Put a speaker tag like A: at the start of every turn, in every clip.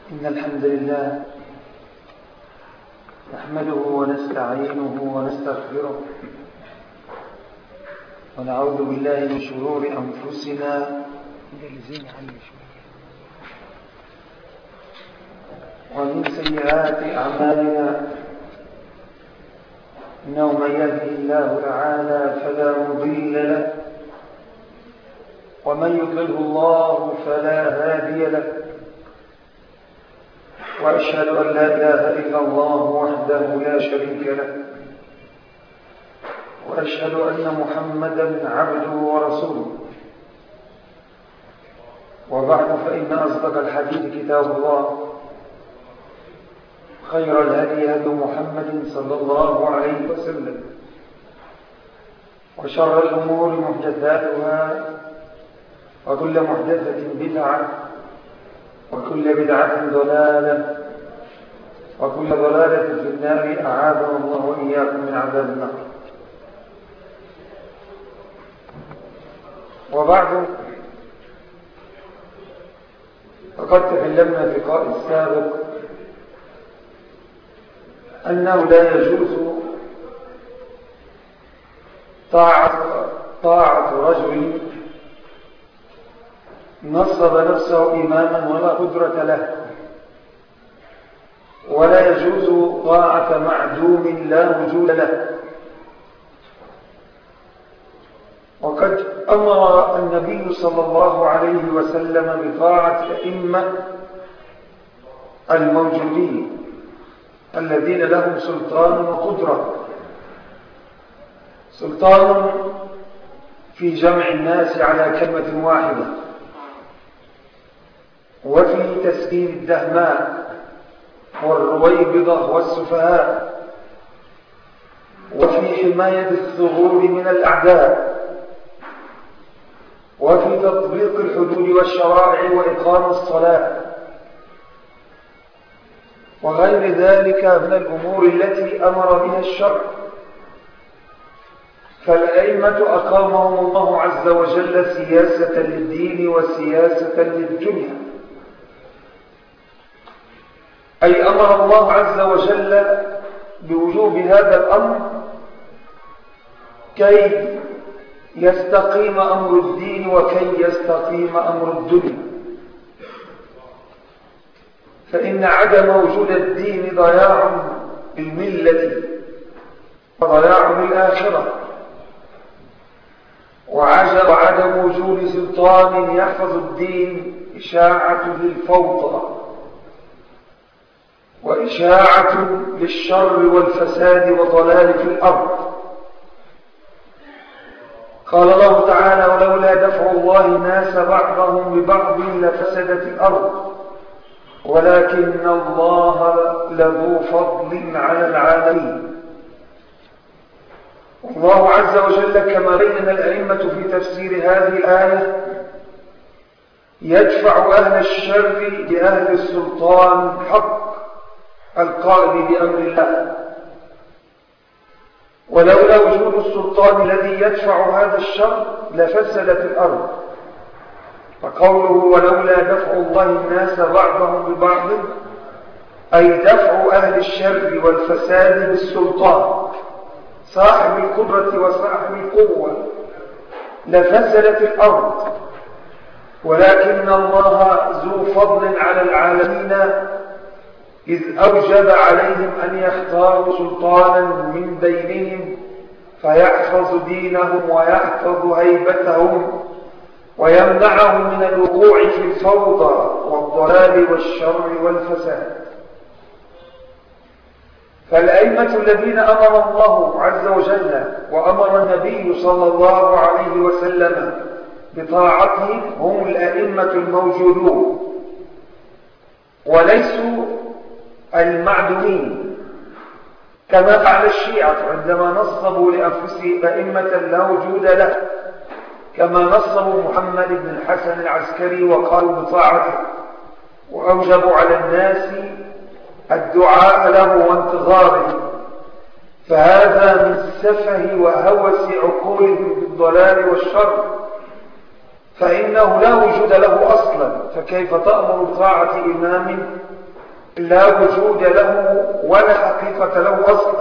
A: إن الحمد لله نحمده ونستعينه ونستغفره ونعوذ بالله من شرور أنفسنا ومن سيئات أعمالنا إنه من يهده الله تعالى فلا مضل له ومن يضله الله فلا هادي له وأشهد أن لا إله إلا الله وحده لا شريك له وأشهد أن محمدا عبده ورسوله وبعد فإن أصدق الحديث كتاب الله خير الهدي هدي محمد صلى الله عليه وسلم وشر الأمور محدثاتها وكل محدثة بدعة وكل بدعة ضلالة وكل ضلالة في النار أعاذنا الله وإياكم من عذاب النار وبعد فقد تكلمنا في اللقاء السابق أنه لا يجوز طاعة, طاعة رجل نصب نفسه إماما ولا قدرة له ولا يجوز طاعة معدوم لا وجود له وقد أمر النبي صلى الله عليه وسلم بطاعة الأئمة الموجودين الذين لهم سلطان وقدرة سلطان في جمع الناس على كلمة واحدة وفي تسكين الدهماء والرويبضة والسفهاء وفي حماية الثغور من الأعداء وفي تطبيق الحدود والشرائع وإقام الصلاة وغير ذلك من الأمور التي أمر بها الشرع فالأئمة أقامهم الله عز وجل سياسة للدين وسياسة للدنيا أي أمر الله عز وجل بوجوب هذا الأمر كي يستقيم أمر الدين وكي يستقيم أمر الدنيا فإن عدم وجود الدين ضياع للملة وضياع للآخرة وعدم وجود سلطان يحفظ الدين إشاعة للفوضى وإشاعة للشر والفساد وضلال في الأرض قال الله تعالى ولولا دفع الله الناس بعضهم ببعض لفسدت الأرض ولكن الله له فضل على العالمين الله عز وجل كما بين الأئمة في تفسير هذه الآية يدفع أهل الشر بأهل السلطان حق القائم بأمر الله ولولا وجود السلطان الذي يدفع هذا الشر لفسدت الأرض فقوله ولولا دفع الله الناس بعضهم ببعض أي دفع أهل الشر والفساد بالسلطان صاحب القدرة وصاحب القوة لفسدت الأرض ولكن الله ذو فضل على العالمين إذ أوجب عليهم أن يختاروا سلطانا من بينهم فيحفظ دينهم ويحفظ هيبتهم ويمنعهم من الوقوع في الفوضى والضلال والشر والفساد فالأئمة الذين أمر الله عز وجل وأمر النبي صلى الله عليه وسلم بطاعتهم هم الأئمة الموجودون وليسوا المعدومين كما فعل الشيعة عندما نصبوا لأنفسهم أئمة لا وجود له كما نصبوا محمد بن الحسن العسكري وقالوا بطاعته وأوجبوا على الناس الدعاء له وانتظاره فهذا من سفه وهوس عقولهم بالضلال والشر فإنه لا وجود له أصلا فكيف تأمر بطاعة إمام لا وجود له ولا حقيقة له أصلا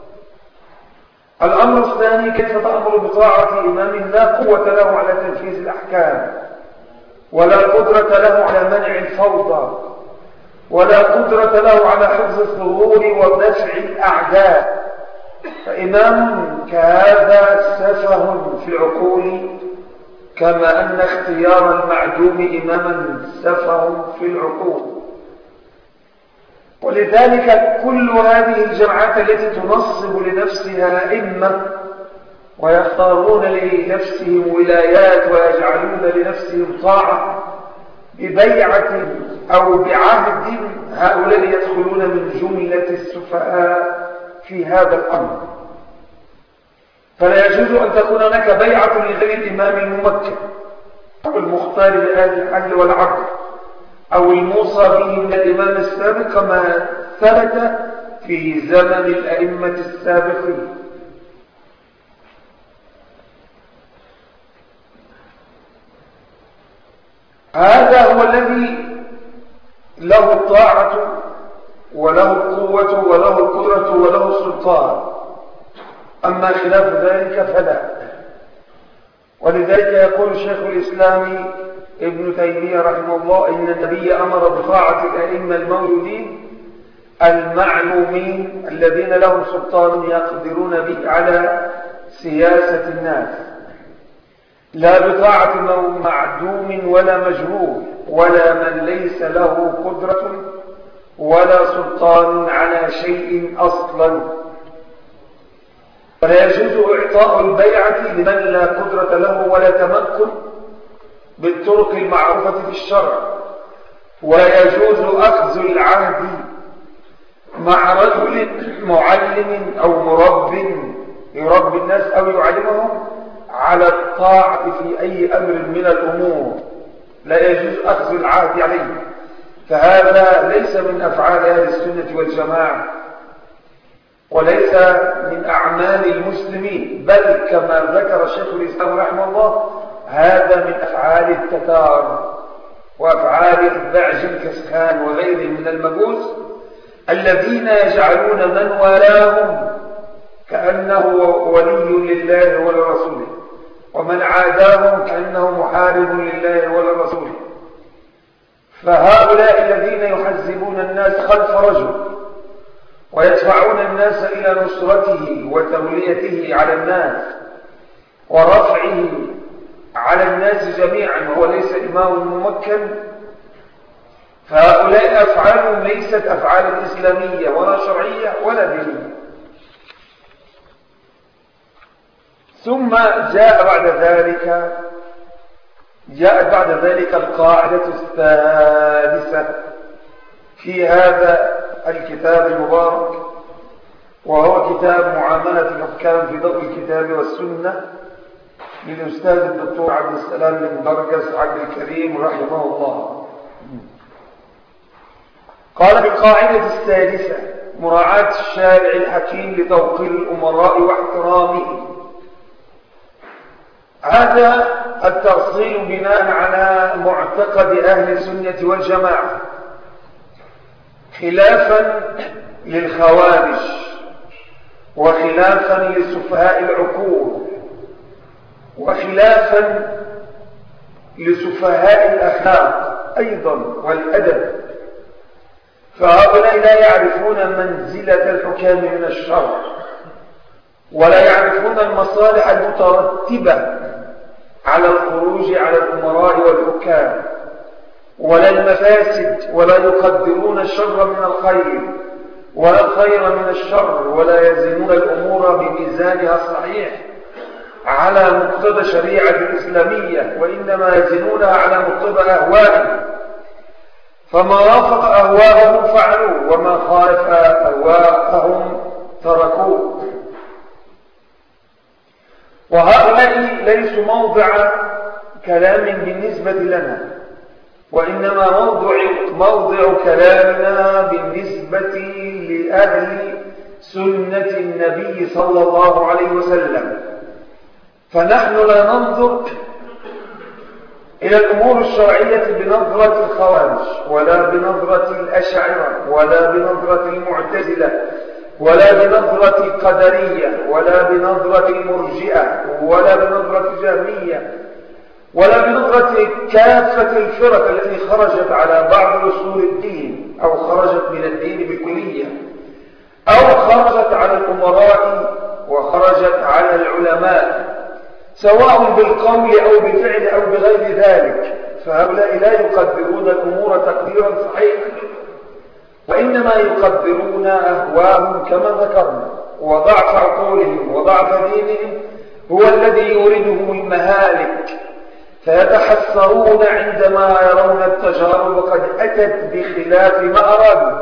A: الأمر الثاني كيف تأمر بطاعة إمام لا قوة له على تنفيذ الأحكام ولا قدرة له على منع الفوضى ولا قدرة له على حفظ الثغور ودفع الأعداء فإمام كهذا سفه في العقول كما أن اختيار المعدوم إماما سفه في العقول ولذلك كل هذه الجماعات التي تنصب لنفسها إمة ويختارون لنفسهم ولايات ويجعلون لنفسهم طاعة ببيعة أو بعهد هؤلاء يدخلون من جملة السفهاء في هذا الأمر فلا يجوز أن تكون هناك بيعة لغير الإمام الممكن أو المختار لهذه الحل والعقل أو الموصى به من الإمام السابق كما ثبت في زمن الأئمة السابقين هذا هو الذي له الطاعة وله القوة وله القدرة وله السلطان أما خلاف ذلك فلا ولذلك يقول شيخ الإسلام ابن تيمية رحمه الله إن النبي أمر بطاعة الأئمة الموجودين المعلومين الذين لهم سلطان يقدرون به على سياسة الناس لا بطاعة معدوم ولا مجهول ولا من ليس له قدرة ولا سلطان على شيء أصلا فلا يجوز إعطاء البيعة لمن لا قدرة له ولا تمكن بالطرق المعروفة في الشرع ويجوز أخذ العهد مع رجل معلم أو مرب يربي الناس أو يعلمهم على الطاعة في أي أمر من الأمور لا يجوز أخذ العهد عليه فهذا ليس من أفعال أهل السنة والجماعة وليس من أعمال المسلمين بل كما ذكر الشيخ الإسلام رحمه الله هذا من أفعال التتار وأفعال اتباع جنكس خان وغيرهم من المجوس الذين يجعلون من والاهم كأنه ولي لله ولرسوله ومن عاداهم كأنه محارب لله ولرسوله فهؤلاء الذين يحزبون الناس خلف رجل ويدفعون الناس إلى نصرته وتوليته على الناس ورفعه على الناس جميعا وهو ليس إمام ممكن فهؤلاء أفعالهم ليست أفعال إسلامية ولا شرعية ولا دينية ثم جاء بعد ذلك جاءت بعد ذلك القاعدة الثالثة في هذا الكتاب المبارك وهو كتاب معاملة الحكام في ضوء الكتاب والسنة للأستاذ الدكتور عبد السلام بن برقس عبد الكريم رحمه الله قال في القاعدة السادسة مراعاة الشارع الحكيم لتوقير الأمراء واحترامهم هذا التفصيل بناء على معتقد أهل السنة والجماعة خلافا للخوارج وخلافا لسفهاء العقول وخلافا لسفهاء الأخلاق أيضا والأدب فهؤلاء لا يعرفون منزلة الحكام من الشرع ولا يعرفون المصالح المترتبة على الخروج على الأمراء والحكام ولا المفاسد ولا يقدرون الشر من الخير ولا الخير من الشر ولا يزنون الأمور بميزانها الصحيح على مقتضى شريعة الإسلامية وإنما يزنونها على مقتضى أهوائهم فما وافق أهواءهم فعلوه وما خالف أهواءهم تركوه وهؤلاء ليسوا موضع كلام بالنسبة لنا وإنما موضع, موضع كلامنا بالنسبة لأهل سنة النبي صلى الله عليه وسلم فنحن لا ننظر إلى الأمور الشرعية بنظرة الخوارج ولا بنظرة الأشاعرة ولا بنظرة المعتزلة ولا بنظرة القدرية ولا بنظرة المرجئة ولا بنظرة الجهمية ولا بنظرة كافة الفرق التي خرجت على بعض أصول الدين أو خرجت من الدين بالكلية أو خرجت على الأمراء وخرجت على العلماء سواء بالقول أو بالفعل أو بغير ذلك فهؤلاء لا يقدرون الأمور تقديرا صحيحا وإنما يقدرون أهواهم كما ذكرنا وضعف عقولهم وضعف دينهم هو الذي يوردهم المهالك فيتحسرون عندما يرون التجارب قد أتت بخلاف ما أرادوا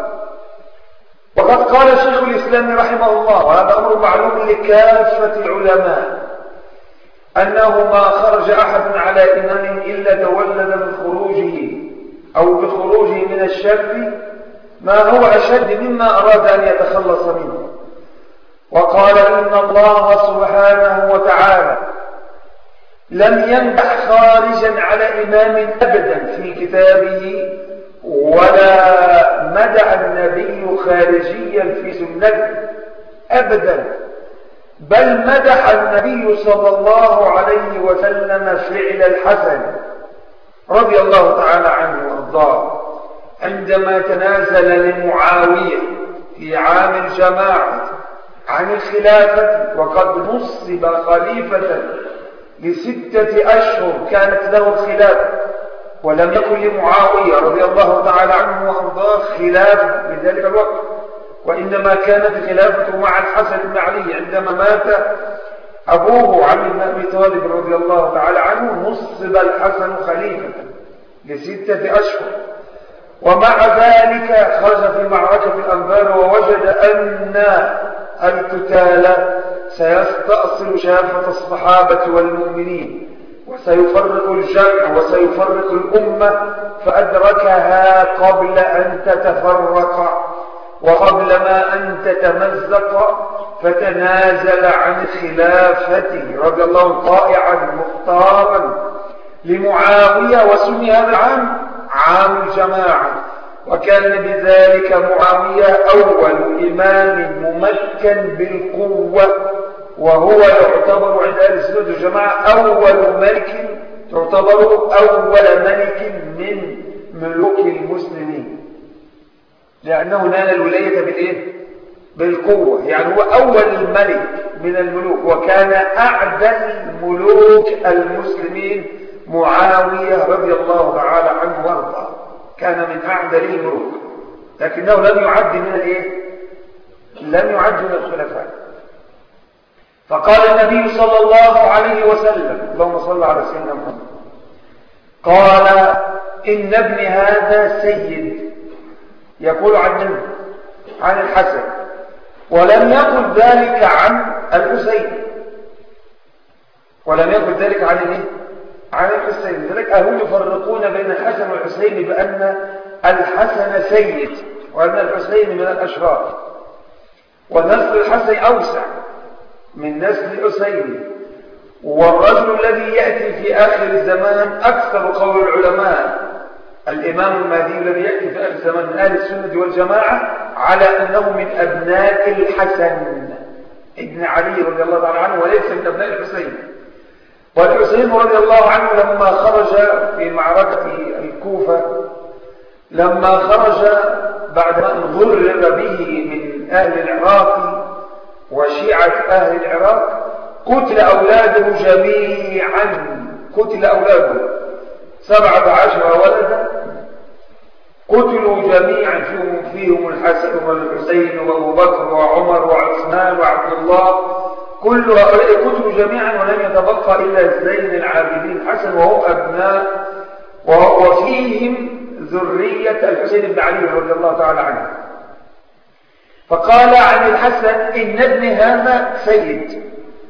A: وقد قال شيخ الإسلام رحمه الله وهذا أمر معلوم لكافة العلماء أنه ما خرج أحد على إمام إلا تولد من خروجه أو بخروجه من الشر ما هو أشد مما أراد أن يتخلص منه وقال إن الله سبحانه وتعالى لم يمدح خارجا على إمام أبدا في كتابه ولا مدح النبي خارجيا في سنته أبدا بل مدح النبي صلى الله عليه وسلم فعل الحسن رضي الله تعالى عنه وارضاه عندما تنازل لمعاوية في عام الجماعة عن الخلافة وقد نصب خليفة لستة أشهر كانت له الخلافة ولم يكن لمعاوية رضي الله تعالى عنه وارضاه خلافة في ذلك الوقت وإنما كانت خلافته مع الحسن بن علي عندما مات أبوه علي بن أبي طالب رضي الله تعالى عنه نصب الحسن خليفة لستة أشهر ومع ذلك خرج في معركة الأنبار ووجد أن القتال سيستأصل شافة الصحابة والمؤمنين وسيفرق الجمع وسيفرق الأمة فأدركها قبل أن تتفرق وقبل ما أن تتمزق فتنازل عن خلافته رضي الله طائعا مختارا لمعاوية وسمي هذا العام عام الجماعة وكان بذلك معاوية أول إمام ممكن بالقوة وهو يعتبر عند أهل السنة والجماعة أول ملك تعتبر أول ملك من ملوك المسلمين لأنه نال الولاية بالإيه؟ بالقوة يعني هو أول ملك من الملوك وكان أعدل ملوك المسلمين معاوية رضي الله تعالى عنه وارضاه كان من أعدل الملوك لكنه لم يعد من الإيه؟ لم يعد من الخلفاء فقال النبي صلى الله عليه وسلم اللهم صل على سيدنا محمد قال إن ابن هذا سيد يقول عن من؟ عن الحسن ولم يقل ذلك عن الحسين ولم يقل ذلك عن الايه عن الحسين لذلك أهل يفرقون بين الحسن والحسين بأن الحسن سيد وأن الحسين من الأشرار ونسل الحسن أوسع من نسل الحسين والرجل الذي يأتي في آخر الزمان أكثر قول العلماء الإمام المهدي الذي يأتي في آخر الزمان من أهل السنة والجماعة على أنه من أبناء الحسن ابن علي رضي الله تعالى عنه وليس من أبناء الحسين والحسين رضي الله عنه لما خرج في معركة الكوفة لما خرج بعد أن ضرر به من أهل العراق وشيعة أهل العراق قتل أولاده جميعا قتل أولاده سبعة عشر ولدا قتلوا جميعا فيهم, فيهم الحسن والحسين وابو بكر وعمر وعثمان وعبد الله كل هؤلاء قتلوا جميعا ولم يتبقى إلا زين العابدين الحسن وهم أبناء وفيهم ذرية الحسين بن علي رضي الله تعالى عنه فقال عن الحسن إن ابن هذا سيد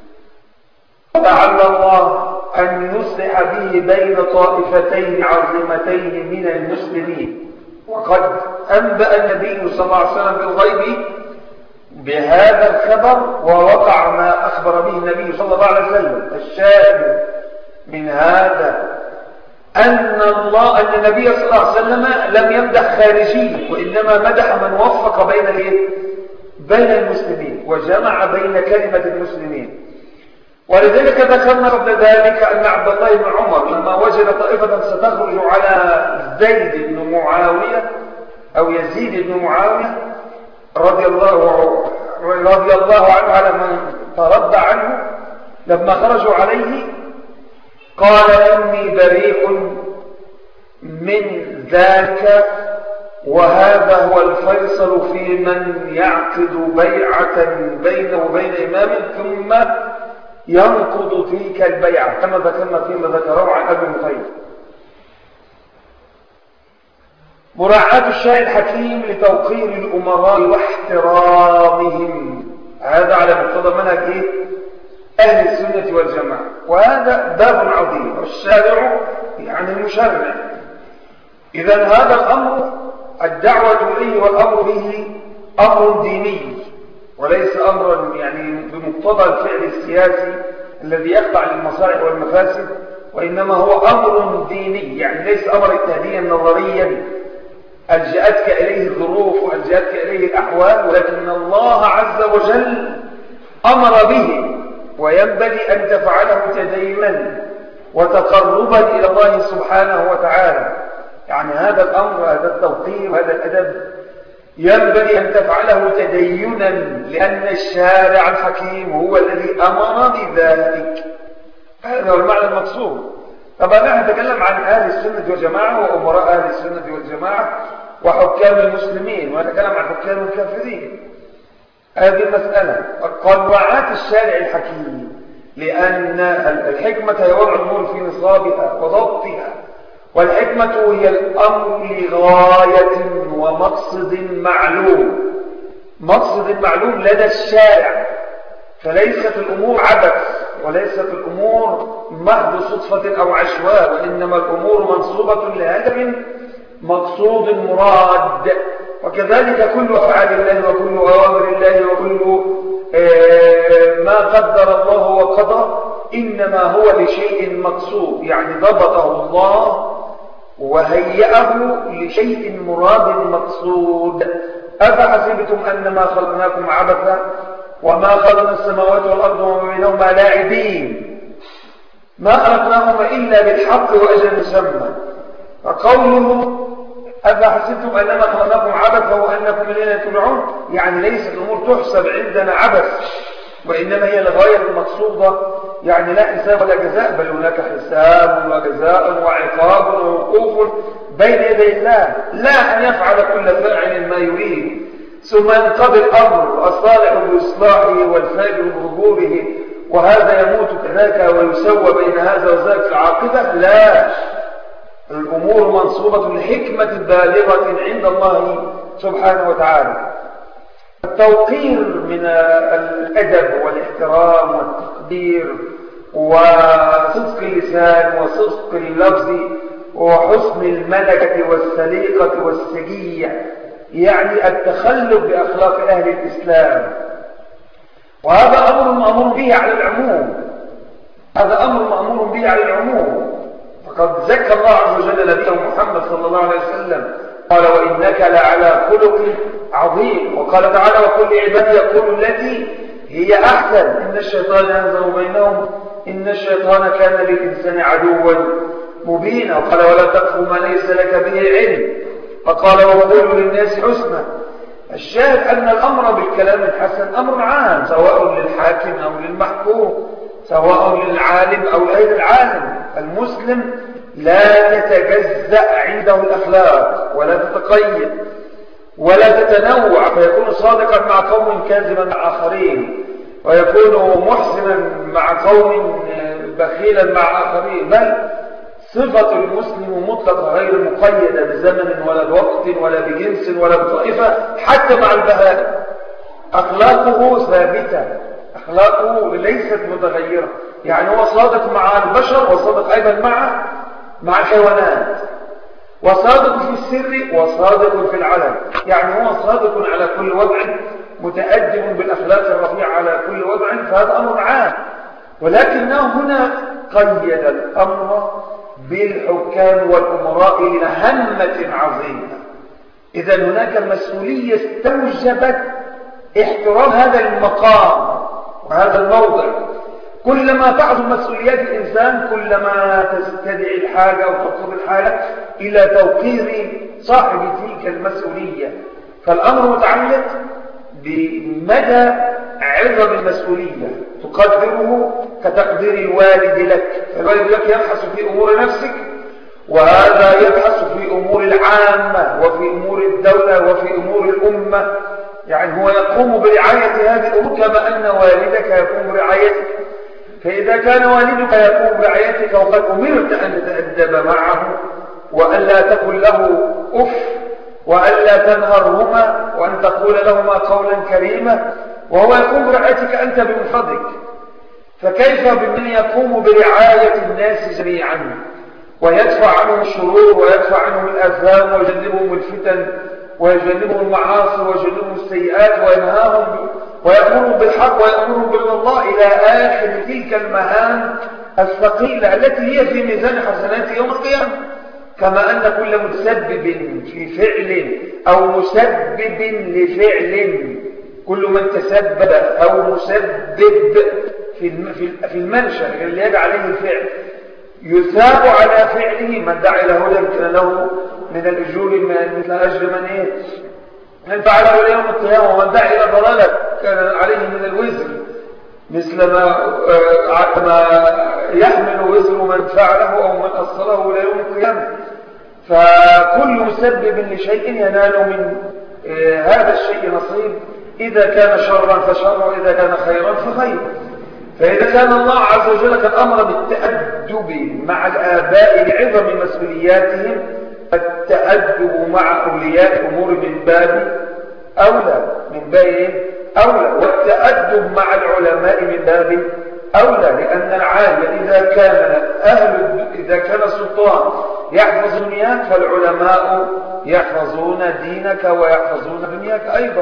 A: لعل الله أن يصلح به بين طائفتين عظيمتين من المسلمين وقد أنبأ النبي صلى الله عليه وسلم بالغيب بهذا الخبر ووقع ما أخبر به النبي صلى الله عليه وسلم الشاهد من هذا أن الله أن النبي صلى الله عليه وسلم لم يمدح خارجي وإنما مدح من وفق بين الايه؟ بين المسلمين وجمع بين كلمة المسلمين ولذلك ذكرنا قبل ذلك أن عبد الله بن عمر لما وجد طائفة ستخرج على زيد بن معاوية أو يزيد بن معاوية رضي الله رضي الله عنه على من ترد عنه لما خرجوا عليه قال إني بريء من ذاك وهذا هو الفيصل في من يعقد بيعة بينه وبين إمام ثم ينقض تلك البيعة كما ذكرنا فيما ذكره عن أبي مطيب مراعاة الشارع الحكيم لتوقير الأمراء واحترامهم هذا على مقتضى منهج إيه؟ أهل السنة والجماعة وهذا باب عظيم والشارع يعني المشرع إذا هذا الأمر الدعوة إليه والأمر به أمر ديني وليس أمرا يعني بمقتضى الفعل السياسي الذي يخضع للمصالح والمفاسد وإنما هو أمر ديني يعني ليس أمر تهديا نظريا ألجأتك إليه الظروف وألجأتك إليه الأحوال ولكن الله عز وجل أمر به وينبغي أن تفعله تدينا وتقربا إلى الله سبحانه وتعالى يعني هذا الأمر هذا التوقير هذا الأدب ينبغي أن تفعله تدينا لأن الشارع الحكيم هو الذي أمر بذلك هذا هو المعنى المقصود طبعا نحن نتكلم عن أهل السنة والجماعة وأمراء أهل السنة والجماعة وحكام المسلمين ونتكلم عن حكام الكافرين هذه المسألة قال وعات الشارع الحكيم لأن الحكمة هي وضع الأمور في نصابها وضبطها والحكمة هي الأمر لغاية ومقصد معلوم مقصد معلوم لدى الشارع فليست الأمور عبث وليست الأمور محض صدفة أو عشواء وإنما الأمور منصوبة لهدف مقصود مراد وكذلك كل أفعال الله وكل أوامر الله وكل ما قدر الله وقضى إنما هو لشيء مقصود يعني ضبطه الله وهيئه لشيء مراد مقصود أفحسبتم أنما خلقناكم عبثا وما خلقنا السماوات والأرض وما بينهما لاعبين ما خلقناهما إلا بالحق وأجل مسمى فقوله أفحسبتم أنما خلقناكم عبثا وأنكم إلينا ترجعون يعني ليست الأمور تحسب عندنا عبث وإنما هي الغاية المقصودة يعني لا حساب ولا جزاء بل هناك حساب وجزاء وعقاب ووقوف بين يدي الله لا أن يفعل كل فاعل ما يريد ثم ينقضي الأمر الصالح بإصلاحه والفاجر بظهوره وهذا يموت كذلك ويسوى بين هذا وذاك في العاقبة لا الأمور منصوبة لحكمة بالغة عند الله سبحانه وتعالى التوقير من الأدب والاحترام والتقدير وصدق اللسان وصدق اللفظ وحسن الملكة والسليقة والسجية يعني التخلق بأخلاق أهل الإسلام وهذا أمر مأمور به على العموم هذا أمر مأمور به على العموم فقد زكى الله عز وجل نبيه محمد صلى الله عليه وسلم قال وإنك لعلى خلق عظيم وقال تعالى وكل عبادي يقول التي هي أحسن إن الشيطان ينزغ بينهم إن الشيطان كان للإنسان عدوا مبينا وقال ولا تقف ما ليس لك به علم فقال وقولوا للناس حسنا الشاهد أن الأمر بالكلام الحسن أمر عام سواء للحاكم أو للمحكوم سواء للعالم أو غير العالم المسلم لا يتجزأ عنده الأخلاق ولا تتقيد ولا تتنوع فيكون صادقا مع قوم كاذبا مع آخرين ويكون محسنا مع قوم بخيلا مع آخرين بل صفة المسلم مطلقة غير مقيدة بزمن ولا بوقت ولا بجنس ولا بطائفة حتى مع البهائم أخلاقه ثابتة أخلاقه ليست متغيرة يعني هو صادق مع البشر وصادق أيضا مع مع الحيوانات وصادق في السر وصادق في العلن يعني هو صادق على كل وضع متأدب بالأخلاق الرفيعة على كل وضع فهذا أمر عام ولكنه هنا قيد الأمر بالحكام والأمراء لمهمة عظيمة إذا هناك مسؤولية استوجبت احترام هذا المقام وهذا الموضع كلما تعظم مسؤوليات الإنسان كلما تستدعي الحاجة أو تقتضي الحالة إلى توقير صاحب تلك المسؤولية فالأمر متعلق بمدى عظم المسؤولية تقدره كتقدير الوالد لك فالوالد لك يبحث في أمور نفسك وهذا يبحث في أمور العامة وفي أمور الدولة وفي أمور الأمة يعني هو يقوم برعاية هذه الأمور كما أن والدك يقوم برعايتك فإذا كان والدك يقوم برعايتك وقد أمرت أن تتأدب معه وألا تقل له أف وألا تنهرهما وأن تقول لهما قولا كريما وهو يقوم برعايتك أنت بمفردك فكيف بمن يقوم برعاية الناس جميعا ويدفع عنهم الشرور ويدفع عنهم الآثام ويجنبهم الفتن ويجنبهم المعاصي ويجنبهم السيئات وينهاهم ويأمرهم بالحق ويأمرهم بالله إلى آخر تلك المهام الثقيلة التي هي في ميزان حسنات يوم القيامة كما أن كل مسبب في فعل أو مسبب لفعل كل من تسبب أو مسبب في المنشأ اللي يجعل عليه الفعل يثاب على فعله من دعا إلى هدى كان له من الأجور مثل أجر من إيه من فعله إلى يوم القيامة ومن دعا إلى ضلالة كان عليه من الوزر مثل ما آه، ما يحمل وزر من فعله أو من أصله إلى يوم القيامة فكل مسبب لشيء ينال من آه، هذا الشيء نصيب إذا كان شرا فشر وإذا كان خيرا فخير فإذا كان الله عز وجل قد أمر بالتأدب مع الآباء لعظم مسؤولياتهم فالتأدب مع أولياء الأمور من باب أولى من باب أولى والتأدب مع العلماء من باب أولى لأن العالم إذا كان أهل إذا كان السلطان يحفظ دنياك فالعلماء يحفظون دينك ويحفظون دنياك أيضا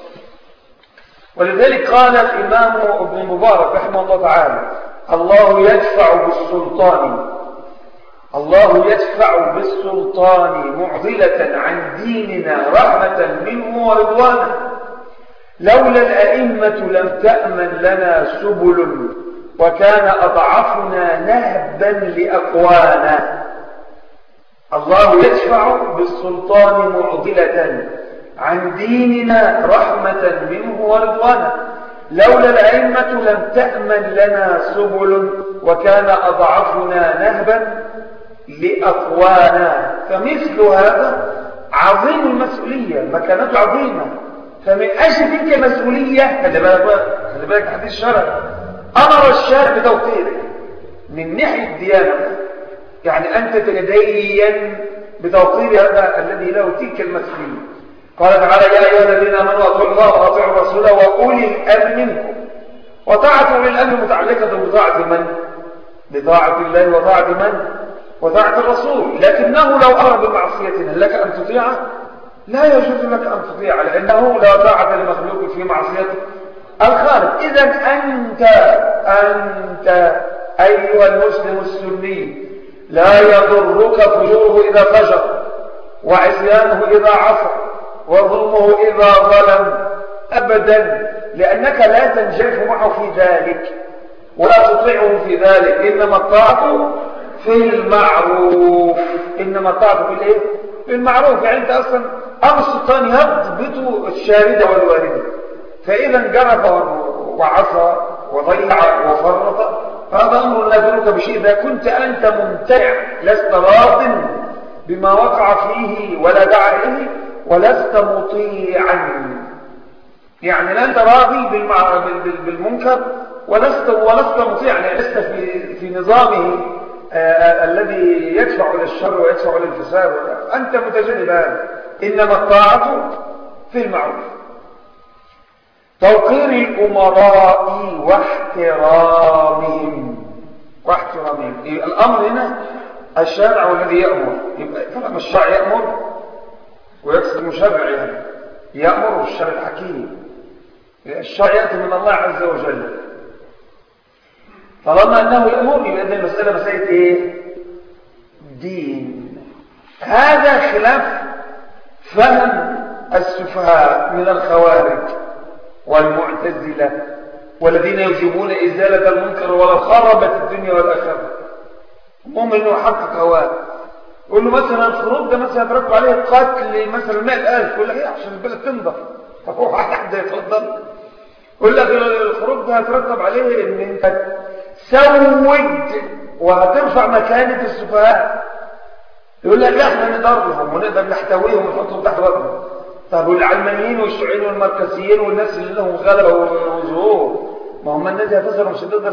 A: ولذلك قال الإمام ابن مبارك رحمه الله تعالى الله يدفع بالسلطان الله يدفع بالسلطان معضلة عن ديننا رحمة منه ورضوانا لولا الأئمة لم تأمن لنا سبل وكان أضعفنا نهبا لأقوانا الله يدفع بالسلطان معضلة عن ديننا رحمة منه ورضوانا لولا الأئمة لم تأمن لنا سبل وكان أضعفنا نهبا لأقوانا فمثل هذا عظيم المسؤولية مكانته عظيمة فمن أجل تلك المسؤولية خلي بالك خلي بالك حديث الشرع أمر الشارع بتوقيره من ناحية الديانة يعني أنت تتدين بتوقير هذا الذي له تلك المسؤولية قال تعالى يا أيها الذين آمنوا أطيعوا الله وأطيعوا الرسول وأولي الأمر منكم وطاعة أولي الأمر متعلقة بطاعة من؟ بطاعة الله وطاعة من؟ وطاعة الرسول لكنه لو أمر بمعصية هل لك أن تطيعه؟ لا يجوز لك أن تطيع لأنه لا طاعة لمخلوق في معصية الخالق إذا أنت أنت أيها المسلم السني لا يضرك فجوره إذا فجر وعصيانه إذا عصى وظلمه إذا ظلم أبدا لأنك لا تنجرف معه في ذلك ولا تطيعه في ذلك إنما الطاعة في المعروف إنما الطاعة في الإيه؟ في المعروف يعني أنت أصلا أمر السلطان يضبط الشاردة والواردة فإذا انجرف وعصى وضيع وفرط هذا أمر لا يدلك بشيء إذا كنت أنت ممتع لست راض بما وقع فيه ولا دعا إليه ولست مطيعا يعني لا أنت راضي بالمنكر ولست ولست مطيعا يعني لست في في نظامه آه، آه، الذي يدفع إلى الشر ويدفع إلى الفساد أنت متجنب هذا إنما الطاعة في المعروف توقير الأمراء واحترامهم واحترامهم الأمر هنا الشارع هو الذي يأمر يبقى طالما الشرع يأمر ويقصد المشرع يعني يأمر الشرع الحكيم الشرع يأتي من الله عز وجل طالما أنه يأمر يبقى المسألة مسألة إيه؟ الدين هذا خلاف فهم السفهاء من الخوارج والمعتزلة والذين يجيبون إزالة المنكر ولو خربت الدنيا والآخرة المهم انه يحقق هواه يقول له مثلا الخروج ده مثلا ترتب عليه قتل مثلا 100000 يقول لك ايه عشان البلد تنضف طب هو حد يتفضل يقول لك الخروج ده هترتب عليه ان انت سود وهترفع مكانة السفهاء يقول لك لا احنا نقدر لهم ونقدر نحتويهم ونحطهم تحت وقتهم طب والعلمانيين والشيوعيين والمركزيين والناس اللي لهم غلبه وظهور ما هم الناس هتصل مش هتقدر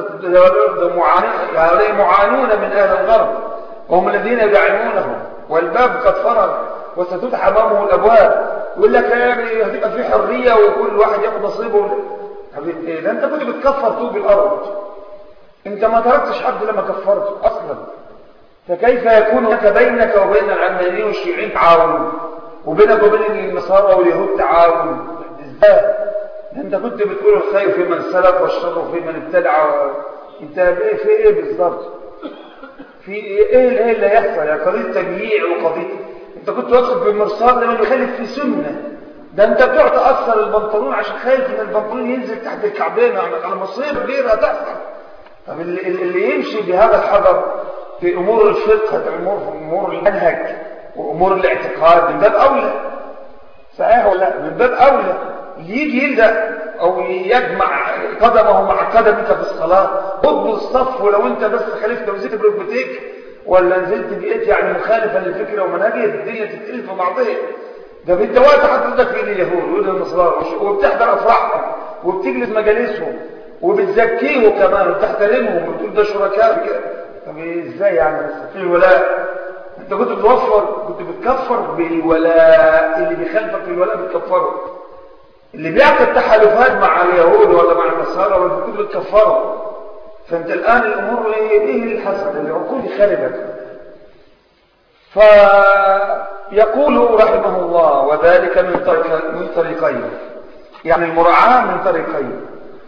A: هؤلاء معانون من اهل الغرب وهم الذين يدعمونهم والباب قد فرغ وستفتح امامه الابواب يقول لك يعني هتبقى في حريه وكل واحد ياخد نصيبه حبيبي ايه ده انت كنت بتكفر طوب الارض انت ما تركتش حد لما كفرته اصلا فكيف يكون هناك بينك وبين العلمانيين والشيوعيين تعاون وبينك وبين النصارى واليهود تعاون ازاي انت كنت بتقول الخير في من سلف والشر في من ابتدع انت ايه في ايه بالظبط في ايه ايه اللي هيحصل يا قضيه تجييع وقضيه انت كنت واقف بالمرصاد لما يخالف في سنه ده انت بتقعد تاثر البنطلون عشان خايف ان البنطلون ينزل تحت الكعبين على مصيبه كبيره هتحصل طب اللي, اللي يمشي بهذا الحذر في امور الفقه امور امور المنهج وامور الاعتقاد من باب اولى صحيح ولا لا من باب اولى يجي يلزق او يجمع قدمه مع قدمك في الصلاه ضد الصف ولو انت بس خالفت ونزلت بركبتيك ولا نزلت بقيت يعني مخالفا للفكره ومنهجيه الدنيا تتقلب في بعضها ده انت وقت حضرتك في اليهود ويد النصارى وبتحضر افراحهم وبتجلس مجالسهم وبتزكيهم كمان وبتحترمهم وبتقول ده شركاء كده طب ازاي يعني بس في الولاء انت كنت بتوفر كنت بتكفر بالولاء اللي بيخالفك في الولاء بتكفره اللي بيعقد تحالفات مع اليهود ولا مع النصارى ولا كنت بتكفره فانت الان الامور ايه ايه اللي حصل العقول خربت فيقول رحمه الله وذلك من طريق من طريقين يعني المراعاه من طريقين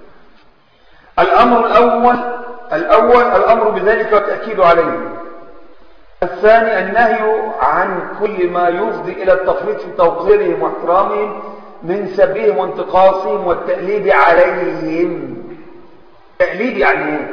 A: الامر الاول الاول الامر بذلك والتاكيد عليه الثاني النهي عن كل ما يفضي الى التفريط في توقيرهم واحترامهم من سبهم وانتقاصهم والتأليب عليهم تأليب يعني ايه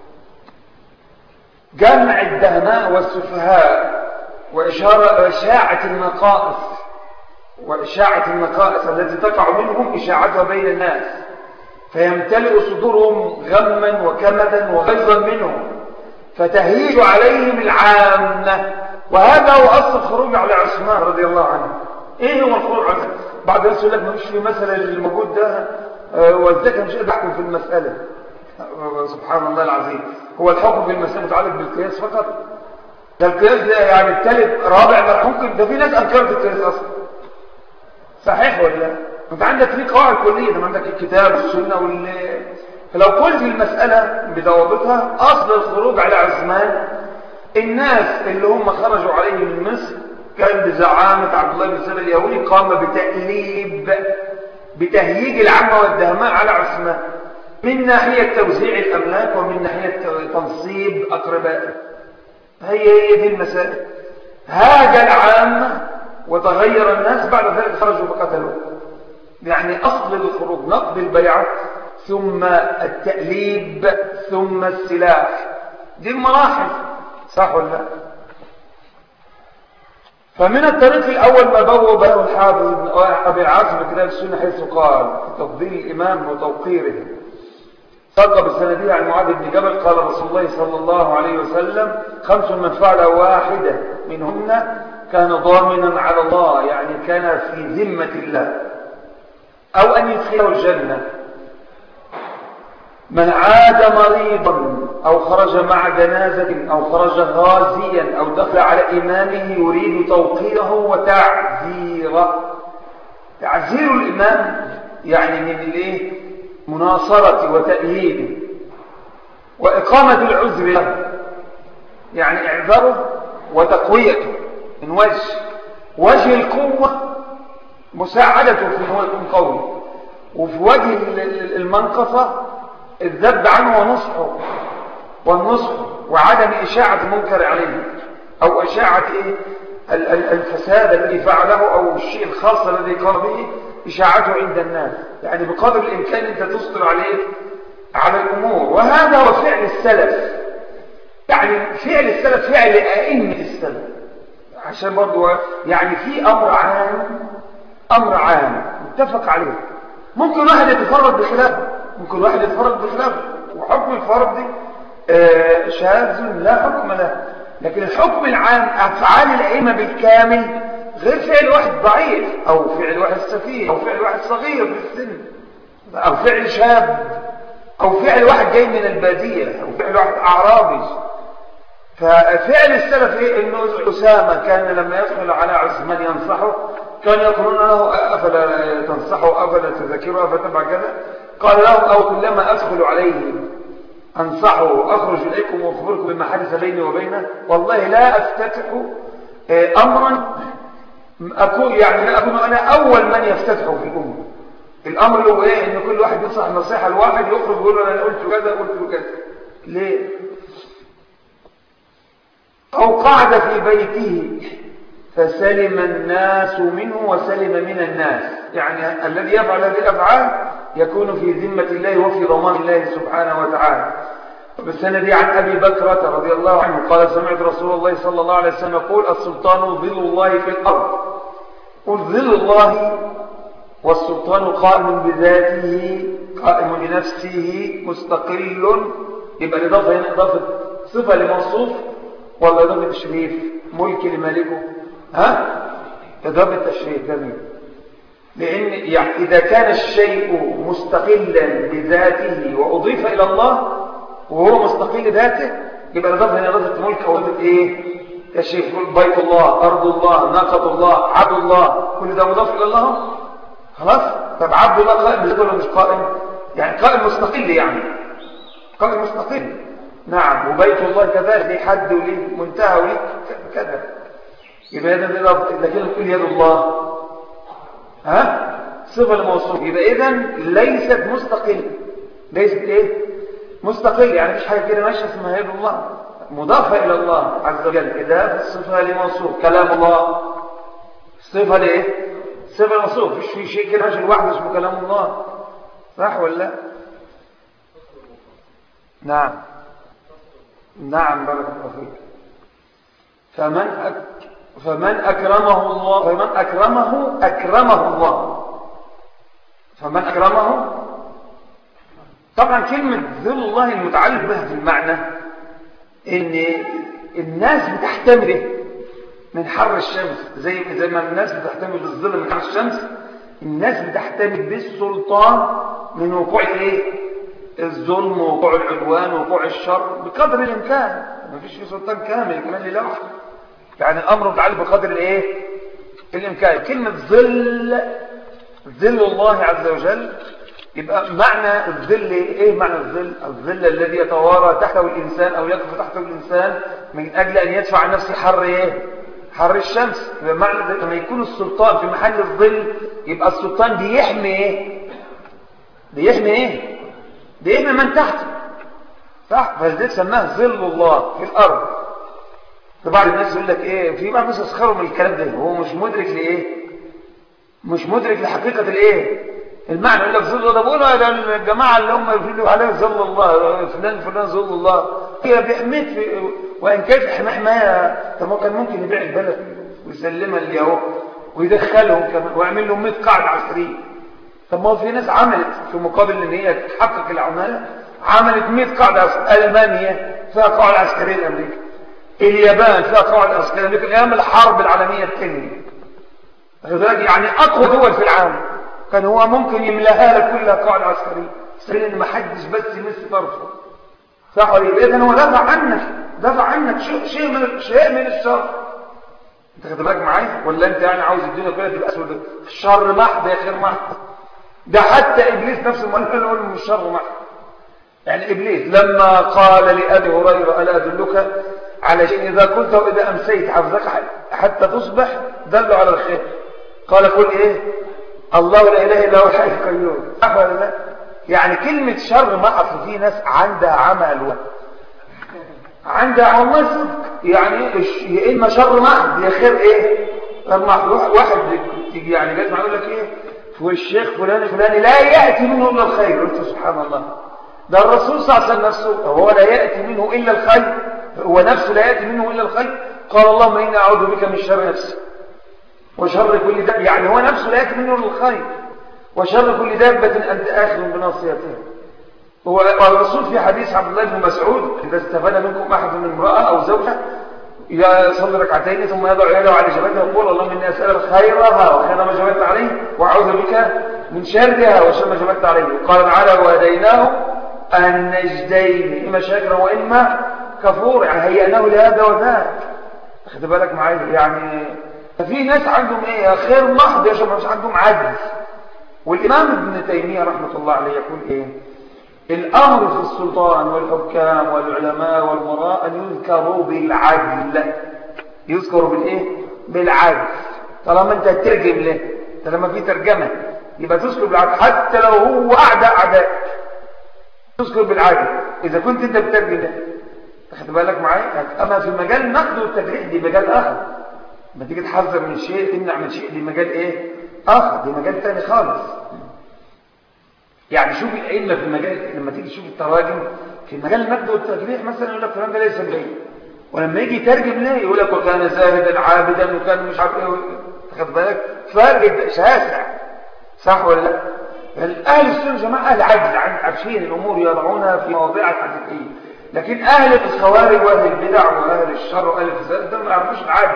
A: جمع الدهماء والسفهاء وإشارة وإشاعة النقائص وإشاعة النقائص التي تقع منهم إشاعتها بين الناس فيمتلئ صدورهم غما وكمدا وغيظا منهم فتهيج عليهم العامة وهذا هو أصل الخروج على عثمان رضي الله عنه ايه هو الخروج على بعض الناس يقول لك ما فيش في مثل الموجود ده والذكر مش قادر يحكم في المسألة سبحان الله العظيم هو الحكم في المسألة متعلق بالقياس فقط ده القياس ده يعني الثالث رابع ممكن ده في ناس انكرت القياس اصلا صحيح ولا لا انت عندك في قواعد كليه ده عندك الكتاب والسنه وال فلو قلت المساله بضوابطها اصل الخروج على عثمان الناس اللي هم خرجوا عليه من مصر كان بزعامة عبد الله بن سلمة اليهودي قام بتأليب بتهييج العامة والدهماء على عثمان من ناحية توزيع الأملاك ومن ناحية تنصيب أقربائه هي هي دي المسائل هاج العامة وتغير الناس بعد ذلك خرجوا فقتلوا يعني أصل الخروج نقض البيعة ثم التأليب ثم السلاح دي المراحل صح ولا لا فمن الطريق الأول ما بوب له الحافظ أبي العاصم في كتاب السنة حيث قال في تفضيل الإمام وتوقيره ساق بالسندية عن معاذ بن جبل قال رسول الله صلى الله عليه وسلم خمس من فعل واحدة منهن كان ضامنا على الله يعني كان في ذمة الله أو أن يدخله الجنة من عاد مريضا أو خرج مع جنازة أو خرج غازيا أو دخل على إمامه يريد توقيره وتعزيره تعزير الإمام يعني من الايه مناصرة وتأييده وإقامة العذر له يعني إعذاره وتقويته من وجه وجه القوة مساعدته في هو يكون قوي وفي وجه المنقصة الذب عنه ونصحه والنصح وعدم إشاعة المنكر عليه أو إشاعة إيه الفساد الذي فعله أو الشيء الخاص الذي قام به إشاعته عند الناس يعني بقدر الإمكان أنت تصدر عليه على الأمور وهذا هو فعل السلف يعني فعل السلف فعل أئمة السلف عشان برضو يعني في أمر عام أمر عام متفق عليه ممكن واحد يتفرد بخلافه ممكن واحد يتفرد بخلافه وحكم الفرد آه شاذ لا حكم له لكن الحكم العام أفعال الأئمة بالكامل غير فعل واحد ضعيف أو فعل واحد سفيه أو فعل واحد صغير في السن أو فعل شاب أو فعل واحد جاي من البادية أو فعل واحد أعرابي ففعل السلف إيه إنه أسامة كان لما يدخل على عثمان ينصحه كان يقولون له أفلا تنصحه أفلا تذكره أفتبع كذا قال لهم أو كلما أدخل عليه أنصحه أخرج إليكم وأخبركم بما حدث بيني وبينه والله لا أفتتح أمرا أكون يعني لا أكون أنا أول من يفتتحه في الأمة الأمر اللي هو إيه إن كل واحد ينصح نصيحة لواحد يخرج يقول له أنا قلت كذا قلت كذا ليه أو قعد في بيته فسلم الناس منه وسلم من الناس يعني الذي يفعل هذه الأفعال يكون في ذمة الله وفي ضمان الله سبحانه وتعالى وبالسند عن أبي بكرة رضي الله عنه قال سمعت رسول الله صلى الله عليه وسلم يقول السلطان ظل الله في الأرض قل ظل الله والسلطان قائم بذاته قائم بنفسه مستقل يبقى الإضافة هنا إضافة صفة لموصوف ولا إضافة تشريف ملك لمالكه ها إضافة تشريف جميل لأن يعني إذا كان الشيء مستقلا بذاته وأضيف إلى الله وهو مستقل ذاته يبقى الإضافة هنا إضافة ملك أو إضافة إيه تشريف بيت الله أرض الله ناقة الله عبد الله كل ده مضاف إلى الله خلاص طب عبد الله قائم بالذات ولا مش قائم يعني قائم مستقل يعني قائم مستقل نعم وبيت الله كذلك ليه حد وليه منتهى وليه كذا يبقى هذا بالإضافة لكن تقول يد الله ها صفة الموصوف يبقى إذا ليست مستقل ليست إيه مستقل يعني مش حاجة كده ماشية اسمها يد الله مضافة إلى الله عز وجل إذا صفة لموصوف كلام الله صفة لإيه صفة موصوف مش في شيء كده ماشي لوحده اسمه كلام الله صح ولا لا نعم نعم بارك الله فيك فمن أك... فمن أكرمه الله فمن أكرمه أكرمه الله فمن أكرمه طبعا كلمة ذل الله المتعلق بها في المعنى ان الناس بتحتمله من حر الشمس زي زي ما الناس بتحتمل بالظل من حر الشمس الناس بتحتمل بالسلطان من وقوع ايه الظلم ووقوع العدوان ووقوع الشر بقدر الامكان ما فيش سلطان كامل كمان لله وحده يعني الامر متعلق بقدر الايه الامكان كلمه ظل ظل الله عز وجل يبقى معنى الظل ايه معنى الظل الظل الذي يتوارى تحته الانسان او يقف تحته الانسان من اجل ان يدفع عن نفسه حر ايه حر الشمس يبقى معنى لما يكون السلطان في محل الظل يبقى السلطان بيحمي ايه بيحمي ايه بيحمي من تحته صح فلذلك سماه ظل الله في الارض بعض الناس يقول لك ايه في بعض الناس يسخروا من الكلام ده هو مش مدرك لايه مش مدرك لحقيقه الايه المعنى يقول لك ظل ده بقول ده الجماعه اللي هم يقولوا عليه ظل الله فلان فلان ظل الله هي بيحميك في وان كانت حمايه حمايه طب هو كان ممكن يبيع البلد ويسلمها لليهود ويدخلهم كمان ويعمل لهم 100 قاعده عسكريه طب ما هو في ناس عملت في مقابل ان هي تحقق العماله عملت 100 قاعده عسكريه المانيا فيها قاعده عسكريه لامريكا اليابان فيها قاعده عسكريه لامريكا ايام الحرب العالميه الثانيه يعني اقوى دول في العالم كان هو ممكن يملاها لك كلها قاعدة عسكرية سبيل ان ما حدش بس يمس طرفه صح ولا اذا هو دفع عنك دفع عنك شيء شيء من شيء من الشر انت خد بالك معايا ولا انت يعني عاوز الدنيا كلها تبقى اسود الشر محض يا خير محض ده حتى ابليس نفسه ما نقول من الشر محض يعني ابليس لما قال لابي هريره الا ادلك على شيء اذا قلت واذا امسيت حفظك حتى تصبح دل على الخير قال قل ايه الله لا اله الا هو الحي القيوم صح ولا لا يعني كلمه شر محض في ناس عندها عمى الوهم عندها والله صدق يعني يا اما شر محض يا خير ايه لما واحد تيجي يعني لازم يقول لك ايه والشيخ فلان فلان لا ياتي منه الا الخير قلت سبحان الله ده الرسول صلى الله عليه وسلم نفسه هو لا ياتي منه الا الخير هو نفسه لا ياتي منه الا الخير قال اللهم اني اعوذ بك من شر نفسي وشر كل دابة يعني هو نفسه لا ياتي منه الا الخير وشر كل دابة انت اخذ بناصيتها والرسول في حديث عبد الله بن مسعود إذا استفاد منكم أحد من امرأة أو زوجة يصلي ركعتين ثم يضع يده على جبهته ويقول اللهم إني أسألك خيرها وخير ما جبت عليه وأعوذ بك من شرها وشر ما جبت عليه قال تعالى وهديناه النجدين إما شاكرا وإما كفور يعني هيئناه لهذا وذاك خد بالك معايا يعني في ناس عندهم ايه خير محض يا شباب مش عندهم عجز والإمام ابن تيمية رحمة الله عليه يقول ايه الأمر في السلطان والحكام والعلماء والمراء أن يذكروا بالعدل يذكروا بالإيه؟ بالعدل طالما أنت تترجم له طالما في ترجمة يبقى تذكر بالعدل حتى لو هو أعداء أعداء تذكر بالعدل إذا كنت أنت بترجم له تاخد بالك معايا أما في مجال النقد والتجريح دي مجال آخر لما تيجي تحذر من شيء تمنع من شيء دي مجال إيه؟ آخر دي مجال تاني خالص يعني شوف الأئمة في المجال لما تيجي تشوف التراجم في مجال النقد والتجريح مثلا يقول لك فلان ده ليس جيد ولما يجي يترجم ليه يقول لك وكان زاهدا عابدا وكان مش عارف ايه تاخد بالك فرق شاسع صح ولا لا؟ اهل السنه جماعه اهل عدل عارفين الامور يضعونها في مواضعها الحقيقيه لكن اهل الخوارج واهل البدع واهل الشر واهل الفساد ده ما يعرفوش العدل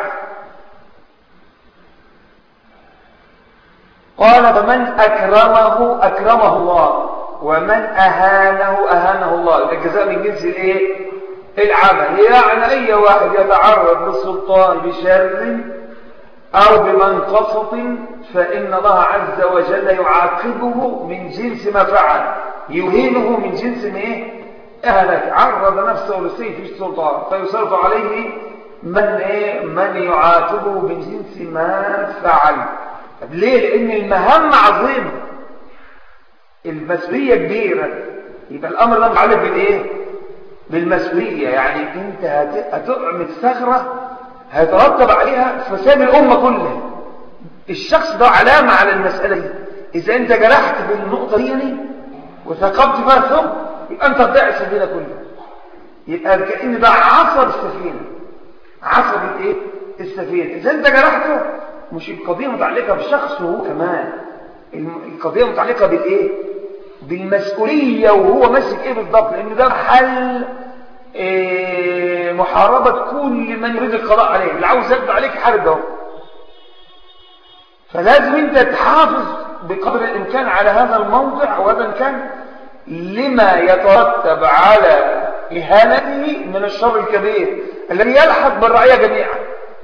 A: قال فمن أكرمه أكرمه الله ومن أهانه أهانه الله الجزاء من جنس الايه العمل يعني أي واحد يتعرض للسلطان بشر أو بمنقصة فإن الله عز وجل يعاقبه من جنس ما فعل يهينه من جنس ما إيه؟ أهلك عرض نفسه لسيف السلطان فيصرف عليه من إيه؟ من يعاقبه من جنس ما فعل طب ليه لان المهام عظيمه المسؤوليه كبيره يبقى الامر ده متعلق بالايه بالمسؤوليه يعني انت هتعمل ثغره هيترتب عليها فساد الامه كلها الشخص ده علامه على المساله دي اذا انت جرحت في النقطه دي وثقبت فيها ثم يبقى انت تضيع السفينه كلها يبقى كأن ده عصر السفينه عصر الايه السفينه اذا انت جرحته مش القضية متعلقة بالشخص هو كمان القضية متعلقة بالإيه؟ بالمسؤولية وهو ماسك إيه بالضبط لأن ده محل إيه محاربة كل من يريد القضاء عليه اللي عاوز يقضي عليك حارب ده فلازم أنت تحافظ بقدر الإمكان على هذا الموضع وهذا المكان لما يترتب على إهانته من الشر الكبير الذي يلحق بالرعية جميعا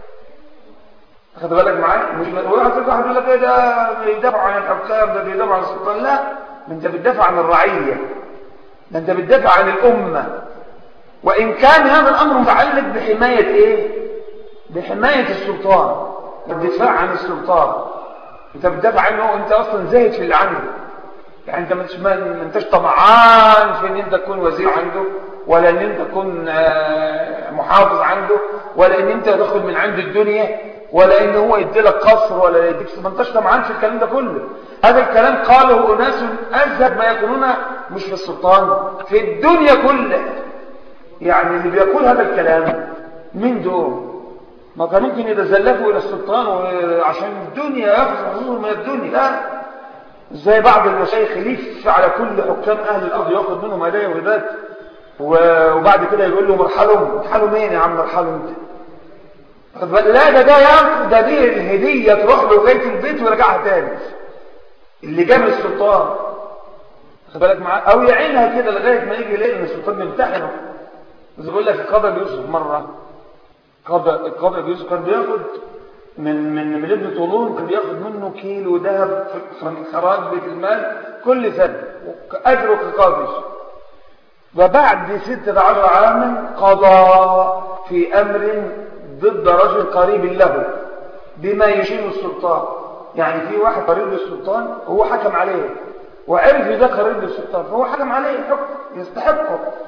A: خد بالك معايا مش واحد واحد يقول لك ايه ده بيدافع عن الحكام ده بيدافع عن السلطان لا ما انت بتدافع عن الرعيه ده انت بتدافع عن الامه وان كان هذا الامر متعلق بحمايه ايه بحمايه السلطان الدفاع عن السلطان انت بتدافع عنه انت اصلا زاهد في اللي عنده يعني انت مش ما انتش طمعان في ان انت تكون وزير عنده ولا ان انت تكون محافظ عنده ولا ان انت تاخد من عنده الدنيا ولا ان هو يديلك قصر ولا يديك ما انتش طمعان في الكلام ده كله هذا الكلام قاله اناس ازهد ما يكونون مش في السلطان في الدنيا كلها يعني اللي بيقول هذا الكلام من دول ما كان ممكن يتزلفوا الى السلطان عشان الدنيا ياخذ من الدنيا لا زي بعض المشايخ يلف على كل حكام اهل الارض ياخذ منهم هدايا وهبات وبعد كده يقول له مرحلهم مرحلهم مين يا عم مرحلهم انت لا ده ده يا ده دي الهديه تروح له لغايه البيت ويرجعها تاني اللي جاب السلطان خد بالك معاه او يعينها كده لغايه ما يجي يلاقي ان السلطان بيمتحنه زي بيقول لك القاضي بيوسف مره القاضي القاضي بيوسف كان بياخد من من من ابن طولون كان بياخد منه كيلو ذهب من خراج بيت المال كل سنه اجره كقاضي وبعد ستة عشر عاما قضى في أمر ضد رجل قريب له بما يشين السلطان يعني في واحد قريب للسلطان وهو حكم عليه وعرف ده قريب للسلطان فهو حكم عليه حكم يستحقه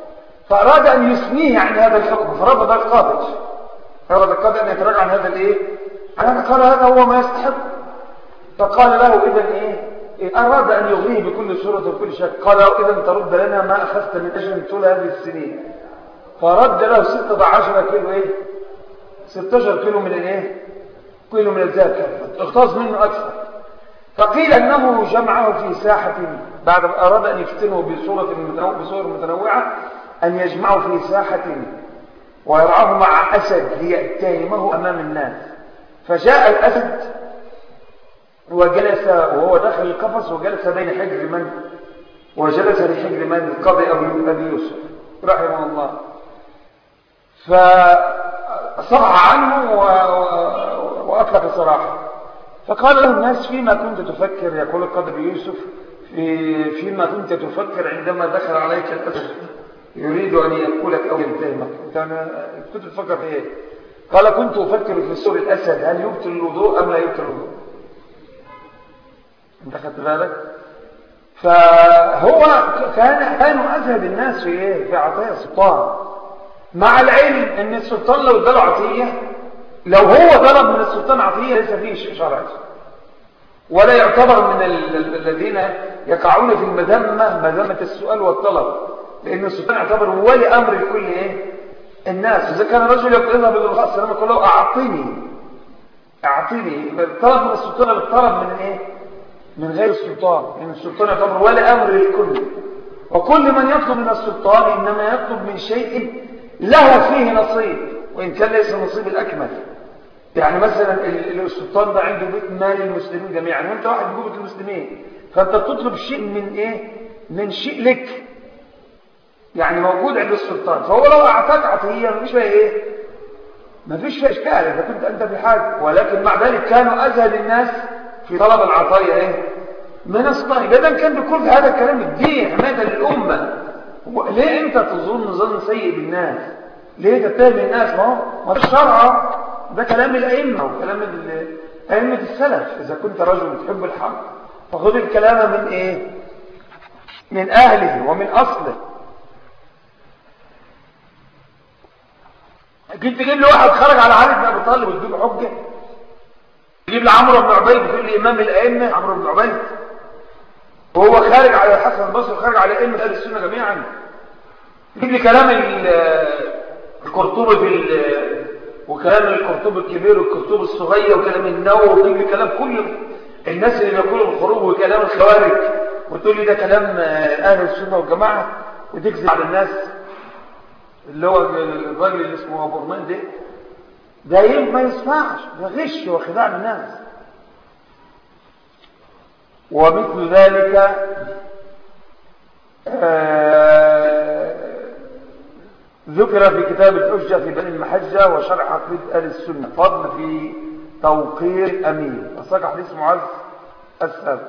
A: فأراد أن يثنيه عن هذا الحكم فرفض القاضي رفض القاضي أن يتراجع عن هذا الإيه أنا قال هذا هو ما يستحق فقال له إذا إيه أراد أن يغنيه بكل صورة وكل شيء قال له إذا ترد لنا ما أخذت من أجل طول هذه السنين فرد له 16 كيلو إيه 16 كيلو من الإيه كيلو من الذهب اغتاظ منه أكثر فقيل أنه جمعه في ساحة بعد ما أراد أن يفتنه بصورة متنوع بصور متنوعة أن يجمعه في ساحة ويرعاه مع أسد ليتهمه أمام الناس فجاء الأسد وجلس وهو داخل القفص وجلس بين حجر من وجلس لحجر من القاضي أبي يوسف رحمه الله فصرح عنه وأطلق سراحه فقال له الناس فيما كنت تفكر يقول القاضي أبي يوسف في فيما كنت تفكر عندما دخل عليك الأسد يريد أن يأكلك أو ينتهمك كنت تفكر في إيه قال كنت أفكر في سور الأسد هل يبطل الوضوء أم لا يبطل الوضوء انت خدت بالك فهو كان كانوا أزهد الناس في إيه في عطية السلطان مع العلم أن السلطان لو اداله عطية لو هو طلب من السلطان عطية ليس فيه شيء شرعي ولا يعتبر من الذين يقعون في المذمة مذمة السؤال والطلب لأن السلطان يعتبر ولي أمر الكل إيه؟ الناس إذا كان رجل يقول اذهب إلى الرسول السلام يقول له أعطيني أعطيني طلب من السلطان الطلب من إيه؟ من غير السلطان لأن يعني السلطان يعتبر ولي أمر الكل وكل من يطلب من السلطان إنما يطلب من شيء له فيه نصيب وإن كان ليس النصيب الأكمل يعني مثلا السلطان ده عنده بيت مال المسلمين جميعا وانت واحد من بيت المسلمين فانت تطلب شيء من ايه من شيء لك يعني موجود عند السلطان فهو لو اعطاك عطيه مفيش فيها ايه مفيش فيها اشكال اذا كنت انت في حاجه ولكن مع ذلك كانوا ازهد الناس في طلب العطايا ايه من السلطان اذا كان بيكون في هذا الكلام الدين حمايه للامه ليه انت تظن ظن سيء بالناس ليه تتهم الناس ما هو ما الشرع ده كلام الائمه وكلام ائمه السلف اذا كنت رجل تحب الحق فخذ الكلام من ايه من اهله ومن اصله كنت تجيب لي واحد خرج على علي بن ابي طالب وتجيب حجه تجيب لي عمرو بن عبيد تقول لي امام الائمه عمرو بن عبيد وهو خارج على الحسن البصري خارج على ائمه اهل السنه جميعا تجيب لي كلام القرطبي في وكلام القرطبي الكبير والقرطبي الصغير وكلام النووي وتجيب لي كلام كل الناس اللي بيقولوا الخروج وكلام الخوارج وتقول لي ده كلام اهل السنه والجماعه وتكذب على الناس اللي هو الراجل اللي اسمه ابو رمان ده ده ما يسمعش ده غش وخداع الناس ومثل ذلك ذكر في كتاب الحجة في بني المحجة وشرح عقيدة أهل السنة فضل في توقير أمين وصدق حديث معاذ السابق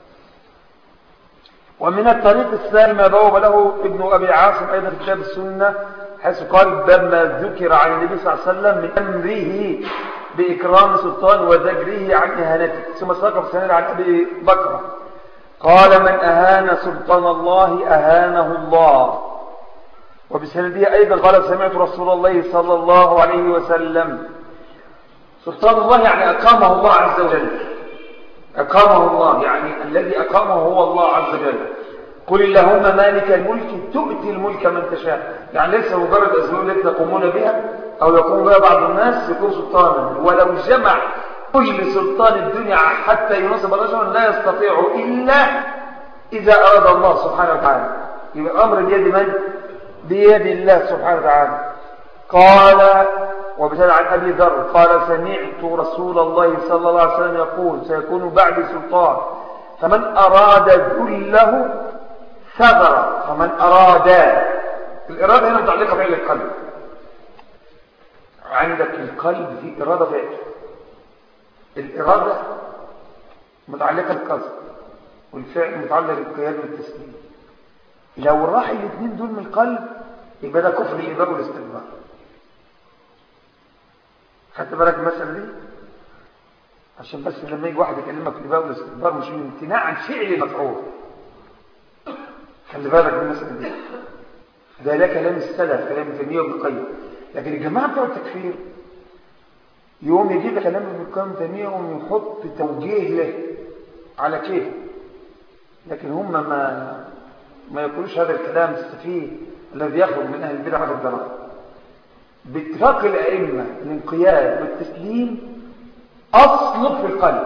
A: ومن الطريق الثاني ما بوب له ابن أبي عاصم أيضا في كتاب السنة حيث قال باب ما ذكر عن النبي صلى الله عليه وسلم من أمره بإكرام سلطان وزجره عن إهانته ثم ساق في سنة عن أبي بكر قال من أهان سلطان الله أهانه الله وبسنده أيضا قال سمعت رسول الله صلى الله عليه وسلم سلطان الله يعني أقامه الله عز وجل أقامه الله يعني الذي أقامه هو الله عز وجل قل اللهم مالك الملك تؤتي الملك من تشاء يعني ليس مجرد أسباب التي تقومون بها أو يقوم بها بعض الناس يكون سلطانا ولو جمع كل سلطان الدنيا حتى ينصب رجلا لا يستطيع إلا إذا أراد الله سبحانه وتعالى يبقى أمر بيد من؟ بيد الله سبحانه وتعالى قال وبسال عن أبي ذر قال سمعت رسول الله صلى الله عليه وسلم يقول سيكون بعد سلطان فمن أراد ذله ثغر فمن أراد الإرادة هنا متعلقة فعل القلب عندك القلب في إرادة فعل الإرادة متعلقة بالقصد والفعل متعلق بالقياد والتسليم لو راح الاثنين دول من القلب يبقى ده كفر الإباب والاستكبار خدت بالك المسألة دي عشان بس لما يجي واحد يكلمك في الإباب والاستكبار مش من امتناع عن فعل المفعول خلي بالك من المسألة دي ده لا كلام السلف كلام ابن تيميه وابن القيم لكن الجماعه بتوع التكفير يقوم يجيب كلام ابن القيم تيميه ويحط توجيه له على كيف لكن هم ما ما يقولوش هذا الكلام السفيه الذي يخرج من اهل البدع والضلال باتفاق الائمه الانقياد والتسليم اصل في القلب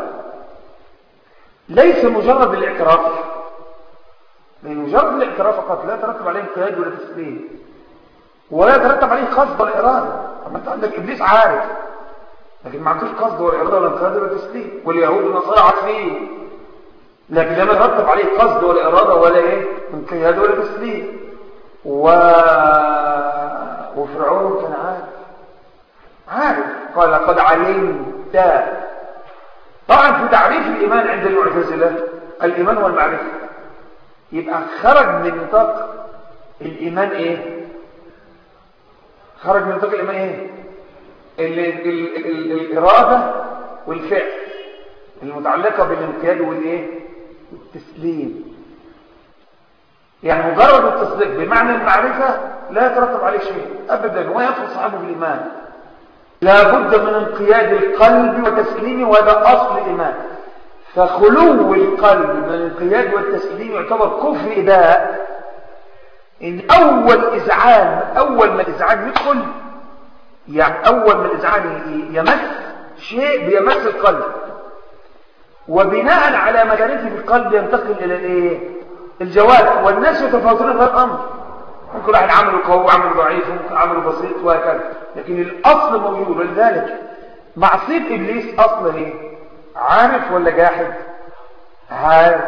A: ليس مجرد الاعتراف لأن مجرد الاعتراف فقط لا يترتب عليه انقياد ولا تسليم ولا يترتب عليه قصد ولا إرادة أما أنت عندك إبليس عارف لكن ما عندوش قصد ولا إرادة ولا انقياد ولا تسليم واليهود والنصارى عارفين لكن لم يترتب عليه قصد ولا إرادة ولا إيه انقياد ولا تسليم و... وفرعون كان عارف عارف قال قد علمت طبعا في تعريف الإيمان عند المعتزلة الإيمان هو المعرفة يبقى خرج من نطاق الإيمان إيه خرج من نطاق الإيمان إيه ال ال ال ال الإرادة والفعل المتعلقة بالانقياد والإيه والتسليم يعني مجرد التصديق بمعنى المعرفة لا يترتب عليه شيء أبدا ويدخل صاحبه بالإيمان لا بد من انقياد القلب وتسليمه وهذا أصل الإيمان فخلو القلب من الانقياد والتسليم يعتبر كفر إداء إن أول إزعاج أول ما الإزعاج يدخل يعني أول ما الإزعاج يمس شيء بيمس القلب وبناء على مكانته في القلب ينتقل إلى الإيه؟ الجوارح والناس يتفاوتون في الأمر ممكن واحد عمله قوي وعمله ضعيف وممكن عمله بسيط وهكذا لكن الأصل موجود ولذلك معصية إبليس أصلا إيه؟ عارف ولا جاحد عارف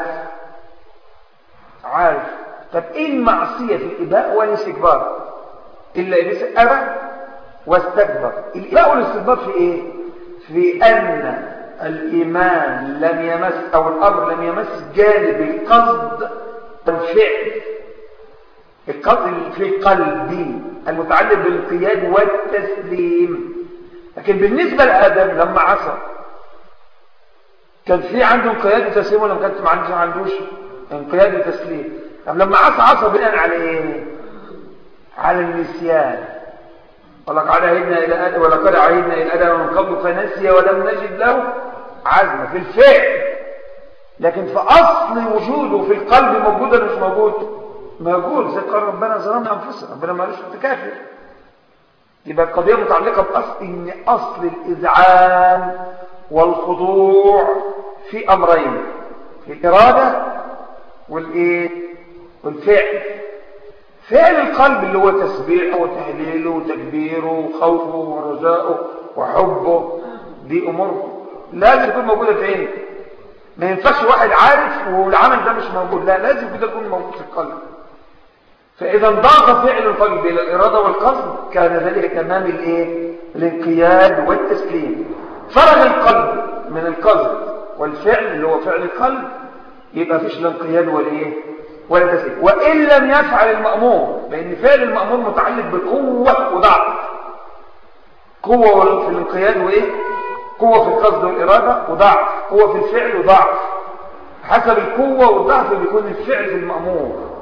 A: عارف طب ايه المعصية في الإباء والاستكبار إلا إبليس أبى واستكبر الإباء والاستكبار في إيه في أن الإيمان لم يمس أو الأمر لم يمس جانب القصد والفعل القصد في قلبي المتعلق بالانقياد والتسليم لكن بالنسبة لآدم لما عصى كان في عنده انقياد وتسليم ولا ما كانش ما عندوش عندوش انقياد وتسليم طب لما عصى عصى بناء على ايه على النسيان ولقد عهدنا الى ادم ولقد عهدنا الى ادم من قبل فنسي ولم نجد له عزما في الفعل لكن في اصل وجوده في القلب موجود ولا مش موجود موجود زي قال ربنا ظلمنا انفسنا ربنا ما قالش انت كافر يبقى القضيه متعلقه باصل ان اصل الاذعان والخضوع في امرين الاراده والايه والفعل فعل القلب اللي هو تسبيحه وتهليله وتكبيره وخوفه ورجائه وحبه دي امور لازم تكون موجوده في عينك ما ينفعش واحد عارف والعمل ده مش موجود لا لازم كده يكون موجود في القلب فاذا انضاف فعل القلب الى الاراده والقصد كان ذلك تمام الايه الانقياد والتسليم فرغ القلب من القصد والفعل اللي هو فعل القلب يبقى فيش لا انقياد ولا ايه ولا تسليم وان لم يفعل المامور لان فعل المامور متعلق بالقوه وضعف قوه في الانقياد وايه قوه في القصد والاراده وضعف قوه في الفعل وضعف حسب القوه والضعف بيكون الفعل في المامور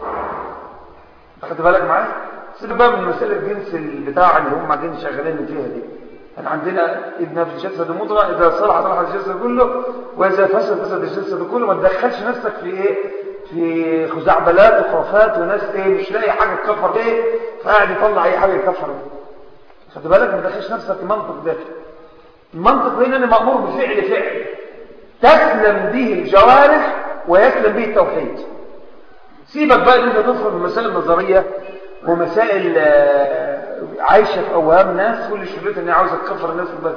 A: خدت بالك معايا سيبك بقى من مساله جنس البتاع اللي هم قاعدين شغالين فيها دي احنا عندنا ابن في الجسد مضغه اذا صلح صلح الجسد كله واذا فسد فسد الجسد كله ما تدخلش نفسك في ايه في خزعبلات وخرافات وناس ايه مش لاقي حاجه تكفر ايه فقاعد يطلع اي حاجه يكفر خد بالك ما تدخلش نفسك في منطق ده المنطق هنا انا مامور بفعل فعل تسلم به الجوارح ويسلم به التوحيد سيبك بقى ان انت تدخل في مسائل نظريه ومسائل عايشه في اوهام ناس كل شغلتها ان هي عاوزه تكفر الناس بس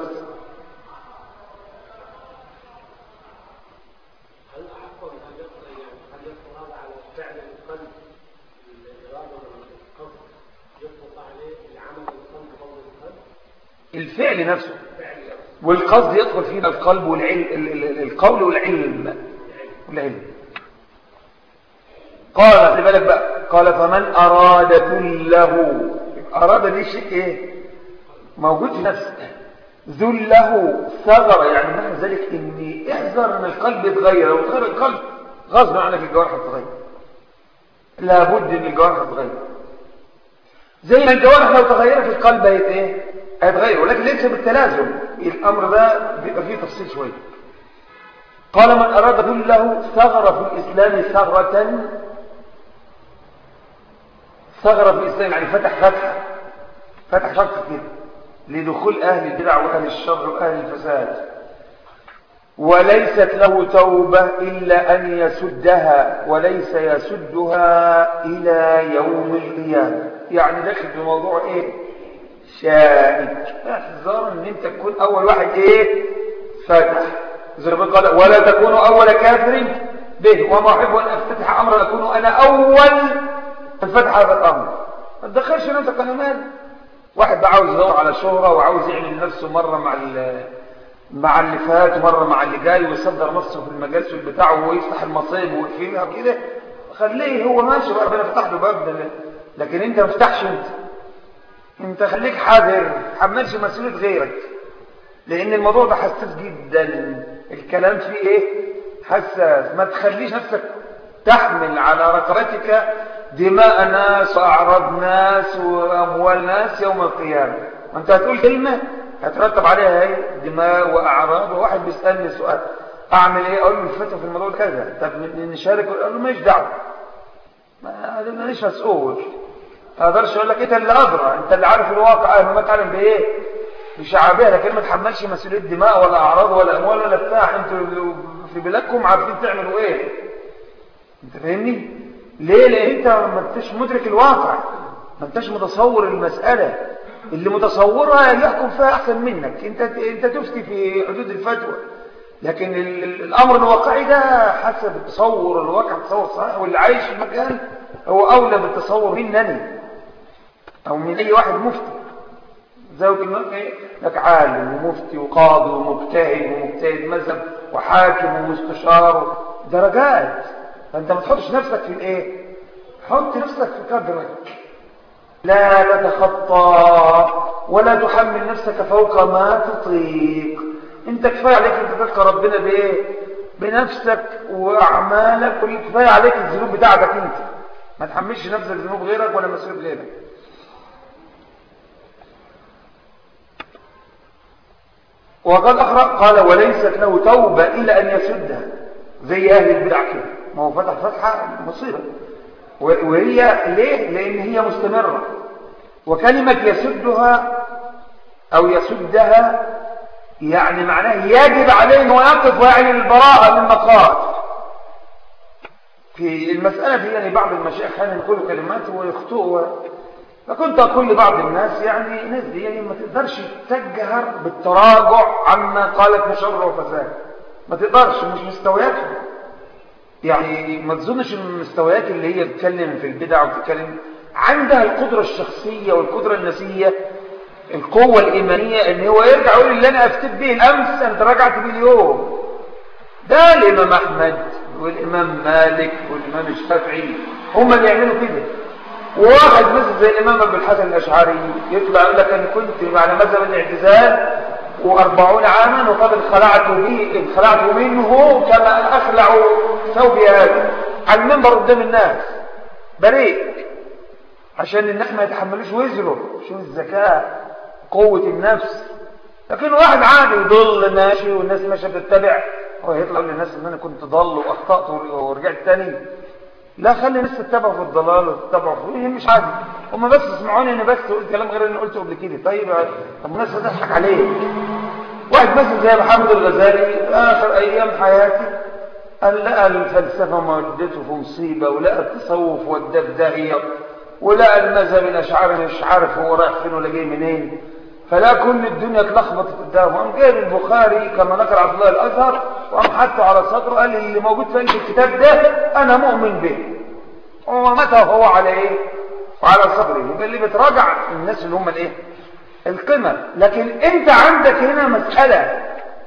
A: الفعل نفسه والقصد يدخل فينا القلب والعلم القول والعلم والعلم قال خلي بالك بقى قال فمن اراد كله اراد دي شيء ايه موجود في نفسه ذله ثغر يعني معنى ذلك ان احذر ان القلب يتغير لو تغير القلب غصب عنك الجوارح تتغير لابد ان الجوارح تتغير زي ما الجوارح لو تغيرت القلب هيت ايه هيتغير ولكن ليس بالتلازم الامر ده بيبقى فيه تفصيل شويه قال من اراد كله ثغر في الاسلام ثغره ثغر في الاسلام يعني فتح فتحه فتح فتحه كده لدخول اهل البدع واهل الشر واهل الفساد وليست له توبة إلا أن يسدها وليس يسدها إلى يوم القيامة يعني داخل في موضوع إيه شائك احذر ان انت تكون اول واحد ايه فتح زي ما قال ولا تكونوا اول كافر به وما احب ان افتتح امرا اكون انا اول من فتح هذا الامر ما تدخلش نفسك انا مال واحد بقى عاوز يدور على شهره وعاوز يعمل نفسه مره مع مع اللي فات ومره مع اللي جاي ويصدر نفسه في المجالس بتاعه ويفتح المصايب ويقفلها وكده خليه هو ماشي بقى ربنا فتح له باب ده لكن انت ما تفتحش انت انت خليك حذر حملش مسؤوليه غيرك لان الموضوع ده حساس جدا الكلام فيه ايه حساس ما تخليش نفسك تحمل على رقبتك دماء ناس واعراض ناس واموال ناس يوم القيامه وانت هتقول كلمه هترتب عليها ايه دماء واعراض وواحد بيسالني سؤال اعمل ايه اقول له الفتوى في الموضوع كذا طب نشارك اقول له ماليش دعوه ما ماليش مسؤول ما اقدرش اقول لك انت اللي ادرى انت اللي عارف الواقع ما تعلم بايه بشعابها لكن ما تحملش مسؤوليه دماء ولا اعراض ولا اموال ولا بتاع انتوا في بلادكم عارفين تعملوا ايه انت فاهمني ليه لان انت ما انتش مدرك الواقع ما انتش متصور المساله اللي متصورها يحكم فيها احسن منك انت انت تفتي في حدود الفتوى لكن الامر الواقعي ده حسب التصور الواقع تصور صحيح واللي عايش في المكان هو اولى بالتصور منني او من اي واحد مفتي زوج لك عالم ومفتي وقاضي ومجتهد ومجتهد مذهب وحاكم ومستشار درجات فانت ما تحطش نفسك في الايه حط نفسك في قدرك لا تتخطى ولا تحمل نفسك فوق ما تطيق انت كفايه عليك انت تلقى ربنا بايه بنفسك واعمالك كفايه عليك الذنوب بتاعتك انت ما تحملش نفسك ذنوب غيرك ولا مسؤول غيرك وقال أخرى قال وليست له توبة إلا أن يسدها زي أهل البدع كده ما هو فتح فتحة مصيبة وهي ليه؟ لأن هي مستمرة وكلمة يسدها أو يسدها يعني معناه يجب عليه أنه يقف ويعلن البراءة من مخاطر في المسألة دي يعني بعض المشايخ كانوا يقولوا كلمات ويخطئوا فكنت أقول لبعض الناس يعني الناس دي يعني ما تقدرش تجهر بالتراجع عما قالت مشر وفساد ما تقدرش مش مستوياتهم يعني ما تظنش ان المستويات اللي هي بتتكلم في البدع وبتتكلم عندها القدرة الشخصية والقدرة النفسية القوة الإيمانية ان هو يرجع يقول اللي انا افتت به الامس انت رجعت به اليوم ده الامام احمد والامام مالك والامام الشافعي هم اللي يعملوا كده وواحد مثل زي الامام ابو الحسن الاشعري يطلع يقول لك انا كنت على مذهب الاعتزال وأربعون عاما وقد انخلعت به انخلعت منه كما أخلع ثوبي هذا على المنبر قدام الناس بريء عشان الناس ما يتحملوش وزره شوف الذكاء قوة النفس لكن واحد عادي يضل ماشي والناس ماشيه بتتبع هو يطلع يقول للناس ان انا كنت ضل واخطات ورجعت تاني لا خلي الناس تتبعوا في الضلال وتتبعوا في ايه مش عادي هم بس اسمعوني انا بس قلت كلام غير اللي قلته قبل كده طيب طب الناس هتضحك عليه واحد مثلا زي محمد الغزالي اخر ايام حياتي قال لقى الفلسفه مودته في مصيبه ولقى التصوف وداه في داهيه ولقى المذهب الاشعري مش عارف هو رايح فين ولا جاي منين فلا كل الدنيا اتلخبطت قدامه قام جايب البخاري كما ذكر عبد الله الازهر وقام حطه على صدره قال اللي موجود في الكتاب ده انا مؤمن به ومتى هو على ايه وعلى صدره يبقى اللي بتراجع الناس اللي هم الايه القمم لكن انت عندك هنا مسألة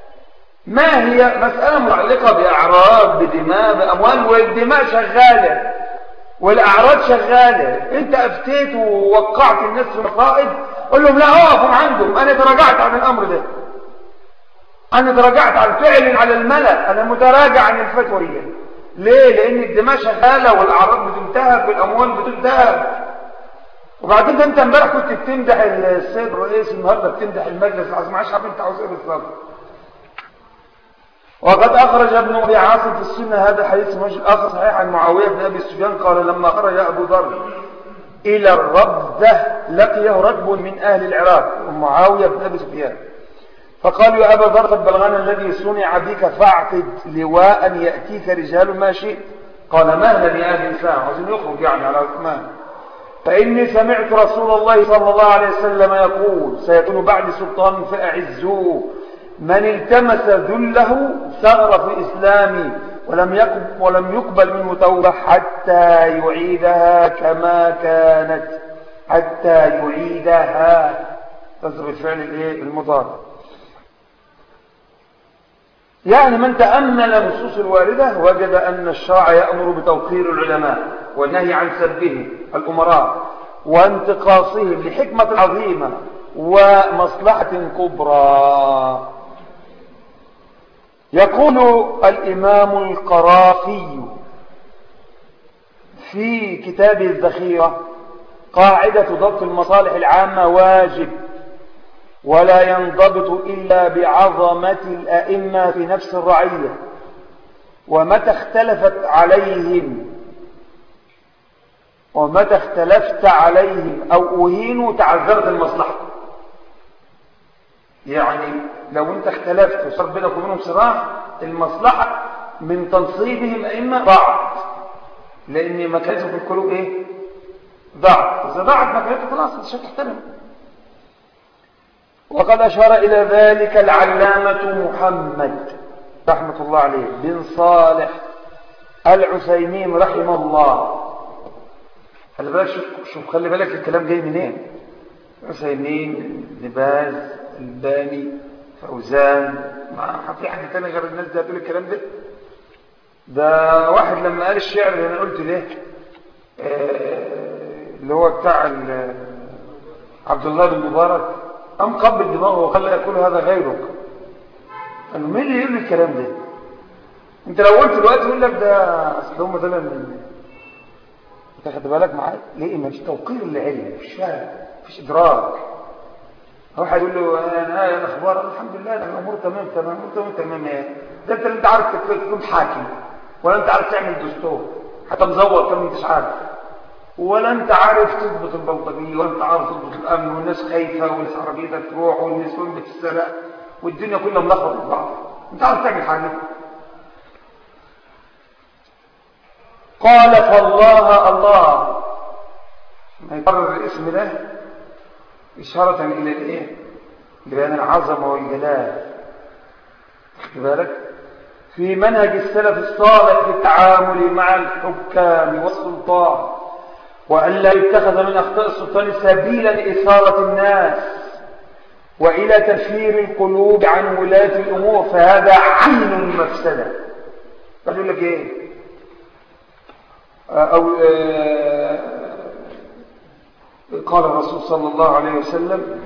A: ما هي مسألة متعلقة بأعراض بدماء بأموال والدماء شغالة والأعراض شغالة انت افتيت ووقعت الناس في مصائب قول لهم لا اقفوا عندهم انا تراجعت عن الامر ده انا تراجعت عن فعل على الملأ انا متراجع عن الفتوى دي ليه لان الدماء شغالة والاعراض بتنتهك والاموال بتنتهك وبعدين ده انت امبارح كنت بتمدح السيد الرئيس النهارده بتمدح المجلس العظيم معلش عارف انت عاوز ايه بالظبط وقد اخرج ابن ابي عاصم في السنه هذا الحديث من وجه اخر صحيح عن معاويه بن ابي سفيان قال لما خرج ابو ذر الى الربذه لقيه ركب من اهل العراق ومعاويه بن ابي سفيان فقالوا يا ابا ذر قد بلغنا الذي صنع بك فاعقد لواء ياتيك رجال ما شئت قال مهلا يا اهل الانسان عاوزين يخرج يعني على عثمان فإني سمعت رسول الله صلى الله عليه وسلم يقول سيكون بعد سلطان فأعزوه من التمس ذله ثغر في إسلامي ولم يقبل, ولم يقبل منه توبة حتى يعيدها كما كانت حتى يعيدها تصرف الفعل الايه المضارع يعني من تأمل النصوص الواردة وجد أن الشرع يأمر بتوقير العلماء والنهي عن سبهم الأمراء وانتقاصهم لحكمة عظيمة ومصلحة كبرى يقول الإمام القرافي في كتابه الذخيرة قاعدة ضبط المصالح العامة واجب ولا ينضبط إلا بعظمة الأئمة في نفس الرعية ومتى اختلفت عليهم ومتى اختلفت عليهم أو أهينوا تعذرت المصلحة يعني لو انت اختلفت وصار بينك وبينهم صراع المصلحة من تنصيبهم أئمة ضاعت لأن مكانتهم في القلوب ايه ضاعت إذا ضاعت مكانتهم خلاص انت مش هتحترم وقد أشار إلى ذلك العلامة محمد رحمة الله عليه بن صالح العثيمين رحمه الله خلي بالك شوف, شوف خلي بالك الكلام جاي منين عثيمين لباز الباني فوزان ما في حد تاني غير الناس ده هتقول الكلام ده ده واحد لما قال الشعر اللي انا قلت ليه آه اللي هو بتاع عبد الله بن مبارك قام قبل دماغه وقال لا يقول هذا غيرك قال له مين اللي يقول الكلام ده انت لو قلت دلوقتي يقول لك ده اصل هم دول من انت خد بالك معايا ليه مش توقير للعلم مش فاهم مفيش ادراك واحد يقول له انا انا اخبار الحمد لله الامور تمام تمام الامور تمام تمام ايه ده انت انت عارف تكون حاكم ولا انت عارف تعمل دستور حتى مزور كم انتش عارف ولا انت عارف تضبط البلطجيه ولا انت عارف تضبط الامن والناس خايفه والناس عربيتها تروح والنسوان بتتسرق والدنيا كلها ملخبطه في بعض انت عارف تعمل حاجه قال فالله الله ما يكرر الاسم ده إشارة إلى الإيه؟ لبيان العظمة والجلال خد بالك في منهج السلف الصالح في التعامل مع الحكام والسلطان وألا يتخذ من أخطاء السلطان سبيلا لإثارة الناس وإلى تفسير القلوب عن ولاة الأمور فهذا عين المفسدة قال لك إيه أو قال الرسول صلى الله عليه وسلم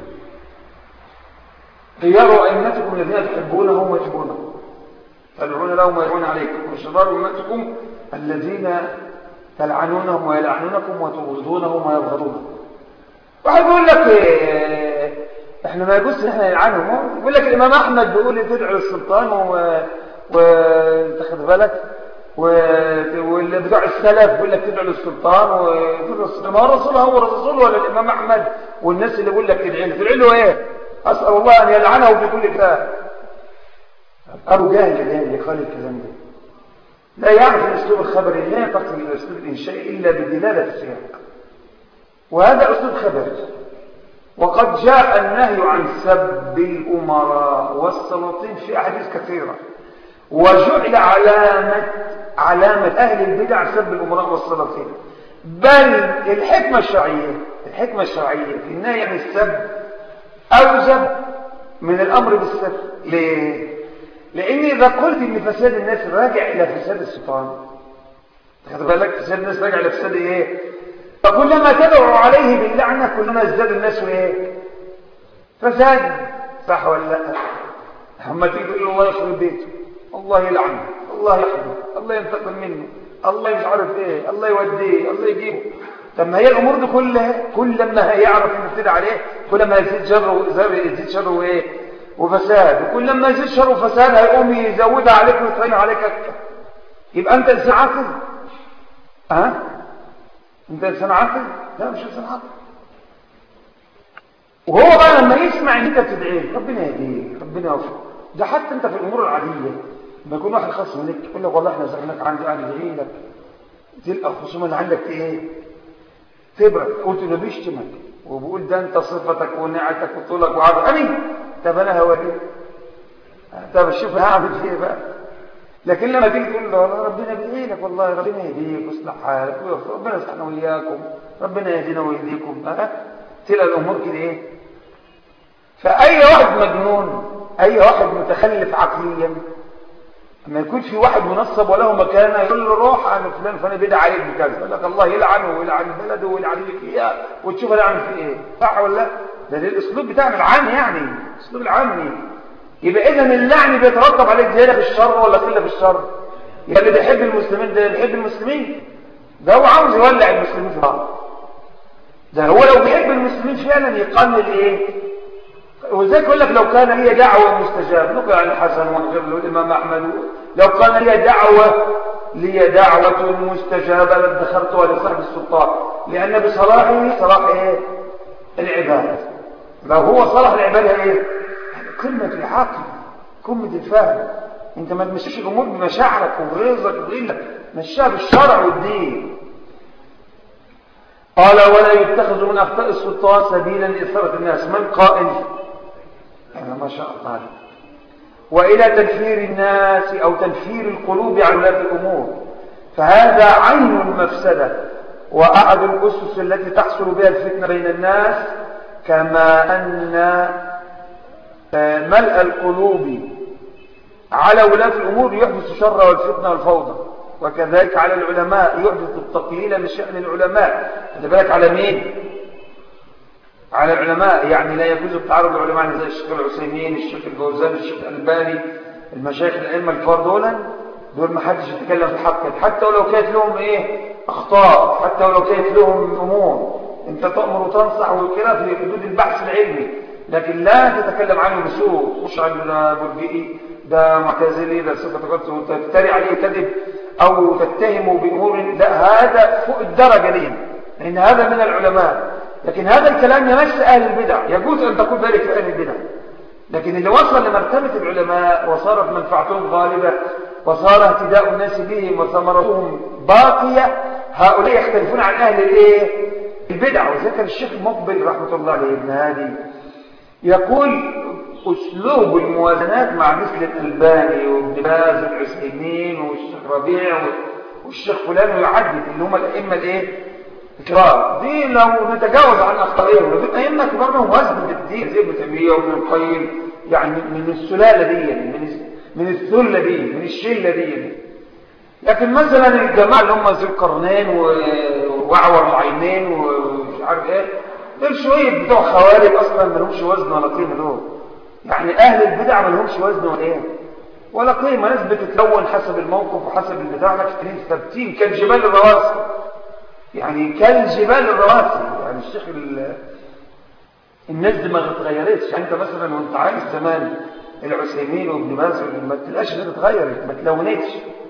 A: خيار أئمتكم الذين تحبونهم ويحبونهم تدعون لهم ويدعون عليكم وشرار أئمتكم الذين تلعنونهم ويلعنونكم وتبغضونهم ويبغضونكم واحد بيقول لك إيه احنا ما يجوز ان احنا نلعنهم يقول لك الامام احمد بيقول تدعو للسلطان و وتاخد بالك واللي بتوع السلف بيقول لك تدعو للسلطان وتدعو للسلطان ما هو الرسول هو الرسول ولا الامام احمد والناس اللي بيقول لك تدعي له تدعي له ايه اسال الله ان يلعنه بكل كتاب ابو جهل ده اللي قال الكلام ده لا يعرف الاسلوب الخبري لا ينتقل الى الاسلوب الانشائي الا بدلاله السياق وهذا اسلوب خبري وقد جاء النهي عن سب الامراء والسلاطين في احاديث كثيره وجعل علامه علامه اهل البدع سب الامراء والسلاطين بل الحكمه الشرعيه الحكمه الشرعيه في النهي عن السب اوجب من الامر بالسب ليه لان اذا قلت ان فساد الناس راجع الى فساد السلطان خد بالك فساد الناس راجع الى فساد ايه فكلما تدعو عليه باللعنه كلما ازداد الناس ايه فساد صح ولا لا هم تيجي تقول له الله يخرب بيته الله يلعنه الله يحبه الله ينتقم منه الله مش عارف ايه الله يوديه الله يجيبه طب ما هي الامور دي كلها كل ما هيعرف يبتدي عليه كل ما يزيد شر يزيد شر وايه وفساد وكل ما يزيد شر وفساد هيقوم يزودها عليك ويطين عليك اكتر يبقى انت انسان عاقل ها أه؟ انت انسان عاقل لا مش انسان عاقل وهو بقى لما يسمع ان انت بتدعيه ربنا يهديك ربنا يوفقك ده حتى انت في الامور العاديه لما يكون واحد خصم لك يقول لك والله احنا زرناك عندي قاعد يدعي لك تلقى الخصومه اللي عندك ايه تبرد قلت له بيشتمك وبقول ده انت صفتك ونعتك وطولك وعرضك امين طب انا هوريك طب شوف هعمل ايه بقى لكن لما تيجي تقول له والله ربنا بيدعي لك والله ربنا يهديك ويصلح حالك ربنا يصلحنا وياكم ربنا يهدينا ويهديكم ها تلقى الامور كده ايه فاي واحد مجنون اي واحد متخلف عقليا لما يكون في واحد منصب وله مكانه يقول له روح انا فلان فانا بدعي عليك بكذا يقول لك الله يلعنه ويلعن بلده ويلعن لك اياه وتشوف انا اعمل فيه ايه صح ولا لا ده الاسلوب بتاعنا العام يعني الاسلوب العامي يبقى اذا اللعن بيترتب عليه زياده في الشر ولا قله في الشر يبقى اللي بيحب المسلمين ده بيحب المسلمين ده هو عاوز يولع المسلمين في بعض ده هو لو بيحب المسلمين فعلا يقلل ايه وذلك يقول لك لو كان هي دعوة مستجاب نقل عن الحسن وغير له الإمام أحمد لو كان هي دعوة لي دعوة مستجابة لادخرتها لصاحب السلطان لأن بصلاحه صلاح إيه؟ العبادة لو هو صلاح العبادة إيه؟ قمة العقل قمة الفهم أنت ما تمشيش الأمور بمشاعرك وغيظك وغيرك مشيها بالشرع والدين قال ولا يتخذ من أخطاء السلطان سبيلا لإثارة الناس من قائل يعني ما شاء الله وإلى تنفير الناس أو تنفير القلوب عن ولاة الأمور فهذا عين المفسدة وأحد الأسس التي تحصل بها الفتنة بين الناس كما أن ملء القلوب على ولاة الأمور يحدث الشر والفتنة والفوضى وكذلك على العلماء يحدث التقليل من شأن العلماء خد بالك على مين على العلماء يعني لا يجوز التعرض للعلماء زي الشيخ العثيمين الشيخ الجوزان الشيخ الألباني المشايخ الأئمة الكبار دول دول ما حدش يتكلم في حقهم حتى ولو كانت لهم ايه اخطاء حتى ولو كانت لهم امور انت تأمر وتنصح وكده في حدود البحث العلمي لكن لا تتكلم عنه بسوء مش عن برجئي ده معتزلي ده صفة قدس وتفتري عليه كذب او تتهمه بامور لا هذا فوق الدرجة دي لان هذا من العلماء لكن هذا الكلام يمس اهل البدع يجوز ان تقول ذلك في اهل البدع لكن اللي وصل لمرتبة العلماء وصارت منفعتهم غالبة وصار اهتداء الناس بهم وثمرتهم باقية هؤلاء يختلفون عن أهل الايه البدع وذكر الشيخ مقبل رحمة الله عليه ابن هادي يقول أسلوب الموازنات مع مثل الألباني وابن باز والعثيمين والشيخ ربيع والشيخ فلان ويعدد اللي هم الأئمة الايه الكبار دي لو نتجاوز عن أخطائهم دول أئمة كبار لهم وزن بالدين زي ابن تيمية وابن القيم يعني من السلالة دي من من الثلة دي من الشلة دي لكن مثلا الجماعة اللي هم ذو القرنين وأعور العينين ومش عارف ايه دول شوية بتوع خوارج أصلا ما لهمش وزن ولا قيمة دول يعني أهل البدع ما لهمش وزن ولا ايه ولا قيمة ناس بتتلون حسب الموقف وحسب البتاع لكن ثابتين كالجبال الرواسي يعني كالجبال الرواسي يعني الشيخ الناس دي ما اتغيرتش يعني انت مثلا وانت عايش زمان العثيمين وابن باز ما تلاقيش انها اتغيرت ما تلونتش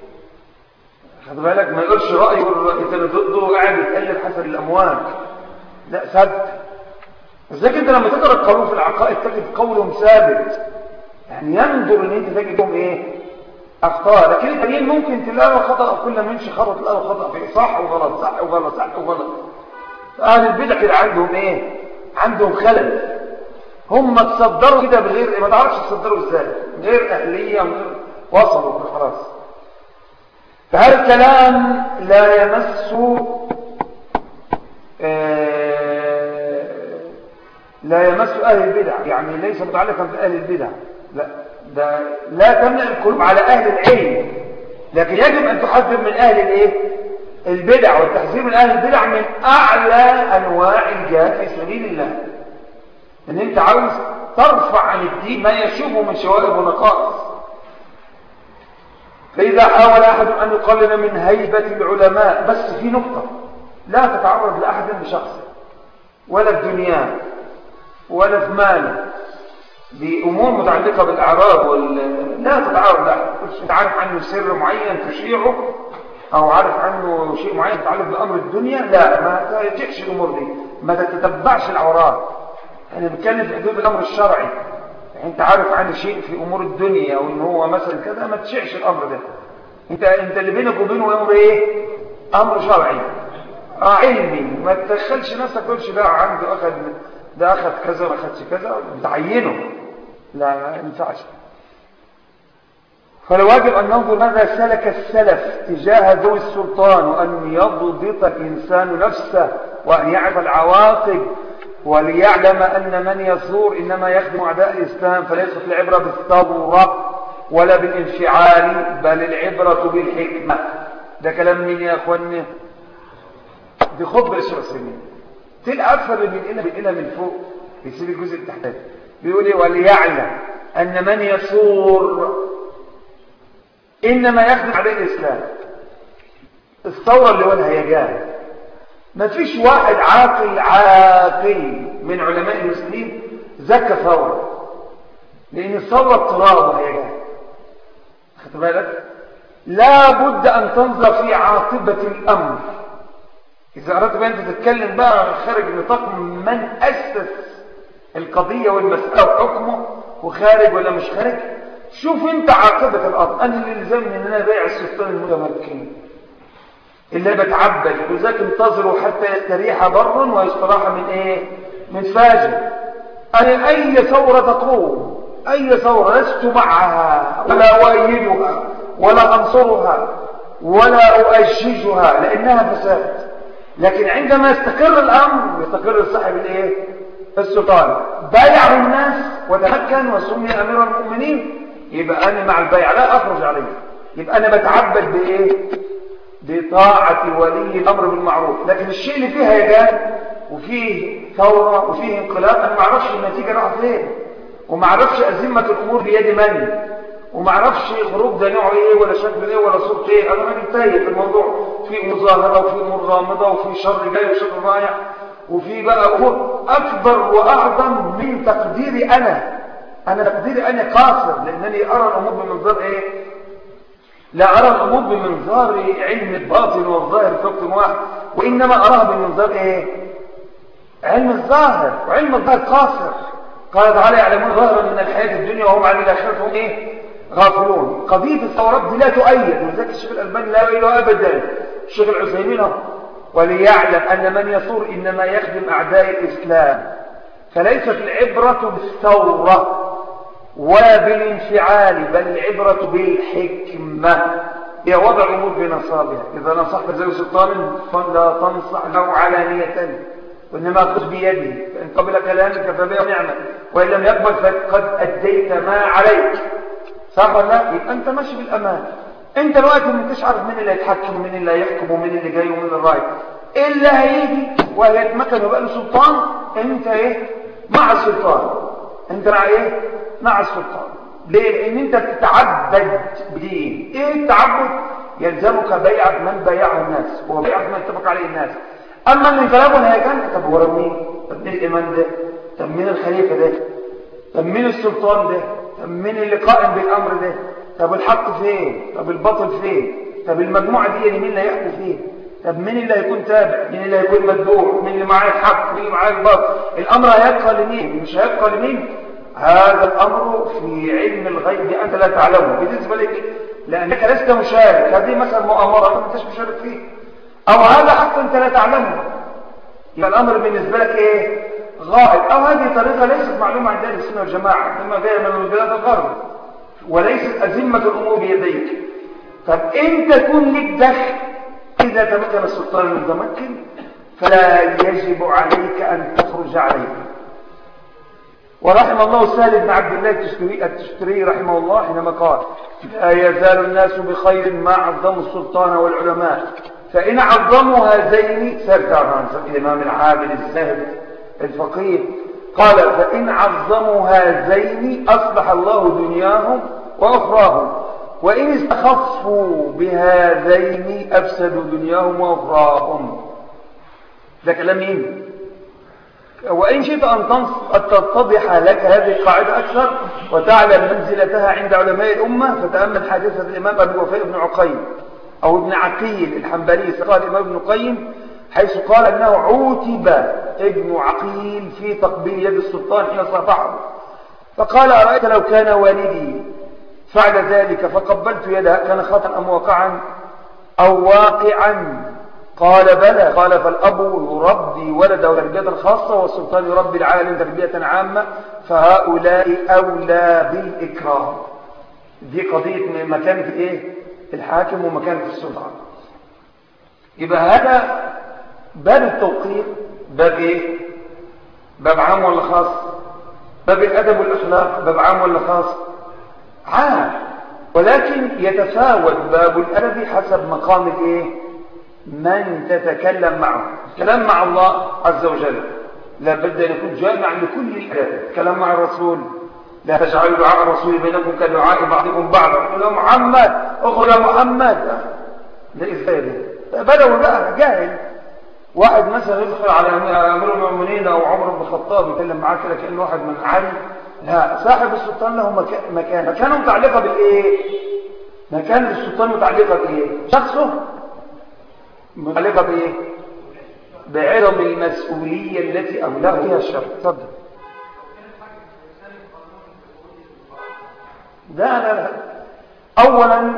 A: خد بالك ما يقولش رايه والراي اللي ضده وقاعد يتقلب حسب الاموال لا ثبت ازاي انت لما تقرا القانون في العقائد تجد قولهم ثابت يعني ينظر ان انت تجدهم ايه اخطاء لكن التانيين ممكن تلاقوا خطا كل ما يمشي خطا تلاقوا خطا فيه صح وغلط صح وغلط صح وغلط اهل البدع كده عندهم ايه عندهم خلل هم تصدروا كده بغير ما تعرفش تصدروا ازاي غير اهليه وغير وصلوا خلاص فهذا الكلام لا يمس آه لا يمس اهل البدع يعني ليس متعلقا باهل البدع لا ده لا تمنع القلوب على اهل العلم لكن يجب ان تحذر من اهل الايه البدع والتحذير من اهل البدع من اعلى انواع الجهاد في سبيل الله ان انت عاوز ترفع عن الدين ما يشوبه من شوائب ونقائص فإذا حاول أحد أن يقلل من هيبة العلماء بس في نقطة لا تتعرض لأحد بشخصه ولا في دنياه ولا في ماله بأمور متعلقة بالأعراض وال... لا تتعرض لأحد انت عارف عنه سر معين تشيعه أو عارف عنه شيء معين يتعلق بأمر الدنيا لا ما تجحش الأمور دي ما تتبعش العورات يعني بتكلم في حدود الأمر الشرعي يعني انت عارف عن شيء في أمور الدنيا أو إن هو مثلا كذا ما تشيعش الأمر ده انت انت اللي بينك وبينه امر ايه امر شرعي اه علمي ما تدخلش نفسك تقولش ده عنده اخذ ده اخذ كذا ما اخذش كذا تعينه لا ما ينفعش فالواجب أن ننظر ماذا سلك السلف تجاه ذوي السلطان وأن يضبط الإنسان نفسه وأن يعرف العواقب وليعلم أن من يثور إنما يخدم أعداء الإسلام فليست العبرة بالثورة ولا بالانفعال بل العبرة بالحكمة ده كلام مين يا أخواني دي خطبة الشيخ السنين تلقى أكثر اللي بينقلها بينقلها من فوق يسيب الجزء التحتاني بيقول ايه وليعلم أن من يثور إنما يخدم عليه الإسلام الثورة اللي هو الهيجان ما فيش واحد عاقل عاقل من علماء المسلمين زكى ثورة لأن الثورة اضطراب وهيجان خدت بالك لا بد أن تنظر في عاقبة الأمر إذا أردت بأن تتكلم بقى خارج نطاق من أسس القضية والمسألة وحكمه وخارج ولا مش خارج شوف انت عاقبة الأمر أنا اللي لزمني أن أنا بايع السلطان المتمكن اللي بتعبد وذاك انتظروا حتى يستريح بر ويستراح من ايه من فاجر أنا أي ثورة تقوم أي ثورة لست معها ولا أؤيدها ولا أنصرها ولا أؤججها لأنها فساد لكن عندما يستقر الأمر يستقر صاحب الايه السلطان بايع الناس وتمكن وسمي أمير المؤمنين يبقى أنا مع البيع لا أخرج عليه يبقى أنا بتعبد بإيه بطاعة ولي الأمر بالمعروف لكن الشيء اللي فيه هيجان وفيه ثورة وفيه انقلاب أنا ما اعرفش النتيجة راحت فين وما اعرفش أزمة الأمور بيد من وما اعرفش خروج ده نوعه ايه ولا شكله ايه ولا صورته ايه انا راجل تايه في الموضوع في امور ظاهره وفي امور غامضه وفي شر جاي وشر رايح وفي بقى امور اكبر واعظم من تقديري انا انا تقديري انا قاصر لانني ارى الامور بمنظار ايه لا ارى الامور بمنظار علم الباطن والظاهر في وقت واحد وانما اراها بمنظار ايه علم الظاهر وعلم الظاهر قاصر قال تعالى يعلمون ظاهرا من الحياه الدنيا وهم عن الاخره هم ايه غافلون قضيه الثورات دي لا تؤيد ولذلك الشيخ الالباني لا يؤيدها ابدا الشيخ العثيمين وليعلم ان من يثور انما يخدم اعداء الاسلام فليست العبره بالثوره ولا بالانفعال بل العبره بالحكمه هي وضع الامور بنصابها اذا نصحت زي سلطان فلا تنصح له علانيه وإنما خذ بيده فإن قبل كلامك فبيع نعمة وإن لم يقبل فقد أديت ما عليك صح ولا لا؟ يبقى أنت ماشي بالأمان أنت الوقت ما انتش عارف مين اللي هيتحكم ومين اللي هيحكم ومين اللي جاي ومين اللي رايح اللي هيجي وهيتمكن ويبقى له سلطان أنت إيه؟ مع السلطان أنت مع إيه؟ مع السلطان ليه؟ لأن أنت بتتعبد بدين إيه التعبد؟ يلزمك بيعة من بايعه الناس وبيعة من اتفق عليه الناس أما الانقلاب والهيجان طب هو مين؟ طب مين الإمام ده؟ طب مين الخليفة ده؟ طب مين السلطان ده؟ طب مين اللي قائم بالأمر ده؟ طب الحق فين؟ طب الباطل فين؟ طب المجموعة دي مين اللي هيحكم فين؟ طب مين اللي هيكون تابع؟ مين اللي هيكون متبوع؟ مين اللي معاه الحق؟ مين اللي معاه الباطل؟ الأمر هيبقى لمين؟ مش هيبقى لمين؟ هذا الأمر في علم الغيب أنت لا تعلمه بالنسبة لك لأنك لست مشارك هذه مثلا مؤامرة ما أنتش مشارك فيه أو هذا حق أنت لا تعلمه يبقى الأمر بالنسبة لك إيه غائب أو هذه طريقة ليست معلومة عند أهل السنة والجماعة إنما جاية من بلاد الغرب وليست أزمة الأمور بيديك طب أنت تكون لك دخل إذا تمكن السلطان المتمكن فلا يجب عليك أن تخرج عليه ورحم الله سهل بن عبد الله التشتري, التشتري رحمه الله حينما قال لا يزال الناس بخير ما عظموا السلطان والعلماء فإن عظموا هذين سرت عن الإمام العابد الزاهد الفقيه قال فإن عظموا هذين أصلح الله دنياهم وأخراهم وإن استخفوا بهذين أفسدوا دنياهم وأخراهم
B: ده كلام مين وإن شئت أن تتضح لك هذه القاعدة أكثر وتعلم منزلتها عند علماء الأمة فتأمل حادثة الإمام أبي وفاء بن عقيل أو ابن عقيل الحنبلي قال الإمام ابن القيم حيث قال أنه عوتب ابن عقيل في تقبيل يد السلطان حين صافحه فقال أرأيت لو كان والدي فعل ذلك فقبلت يده كان خطأ أم واقعا أو واقعا قال بلى قال فالأب يربي ولده تربية خاصة والسلطان يربي العالم تربية عامة فهؤلاء أولى بالإكرام دي قضية مكانة إيه؟ الحاكم ومكانة السلطان يبقى هذا باب التوقير باب إيه؟ باب عام ولا خاص باب الأدب والأخلاق باب عام ولا خاص عام ولكن يتفاوت باب الأدب حسب مقام الإيه؟ من تتكلم معه الكلام مع الله عز وجل لا بد أن يكون جامعا لكل الأدب الكلام مع الرسول لا تجعلوا دعاء الرسول بينكم كدعاء بعضكم بعضا يا محمد اخرج يا محمد ده ازاي ده بدوي بقى جاهل واحد مثلا يدخل على امير المؤمنين او عمر بن الخطاب يتكلم معاه كده كانه واحد من علي لا صاحب السلطان له مكان مكان مكانه متعلقه بالايه مكان السلطان متعلقه بايه شخصه متعلقه بايه بعظم المسؤوليه التي اولاه فيها الشر اتفضل لا لا لا اولا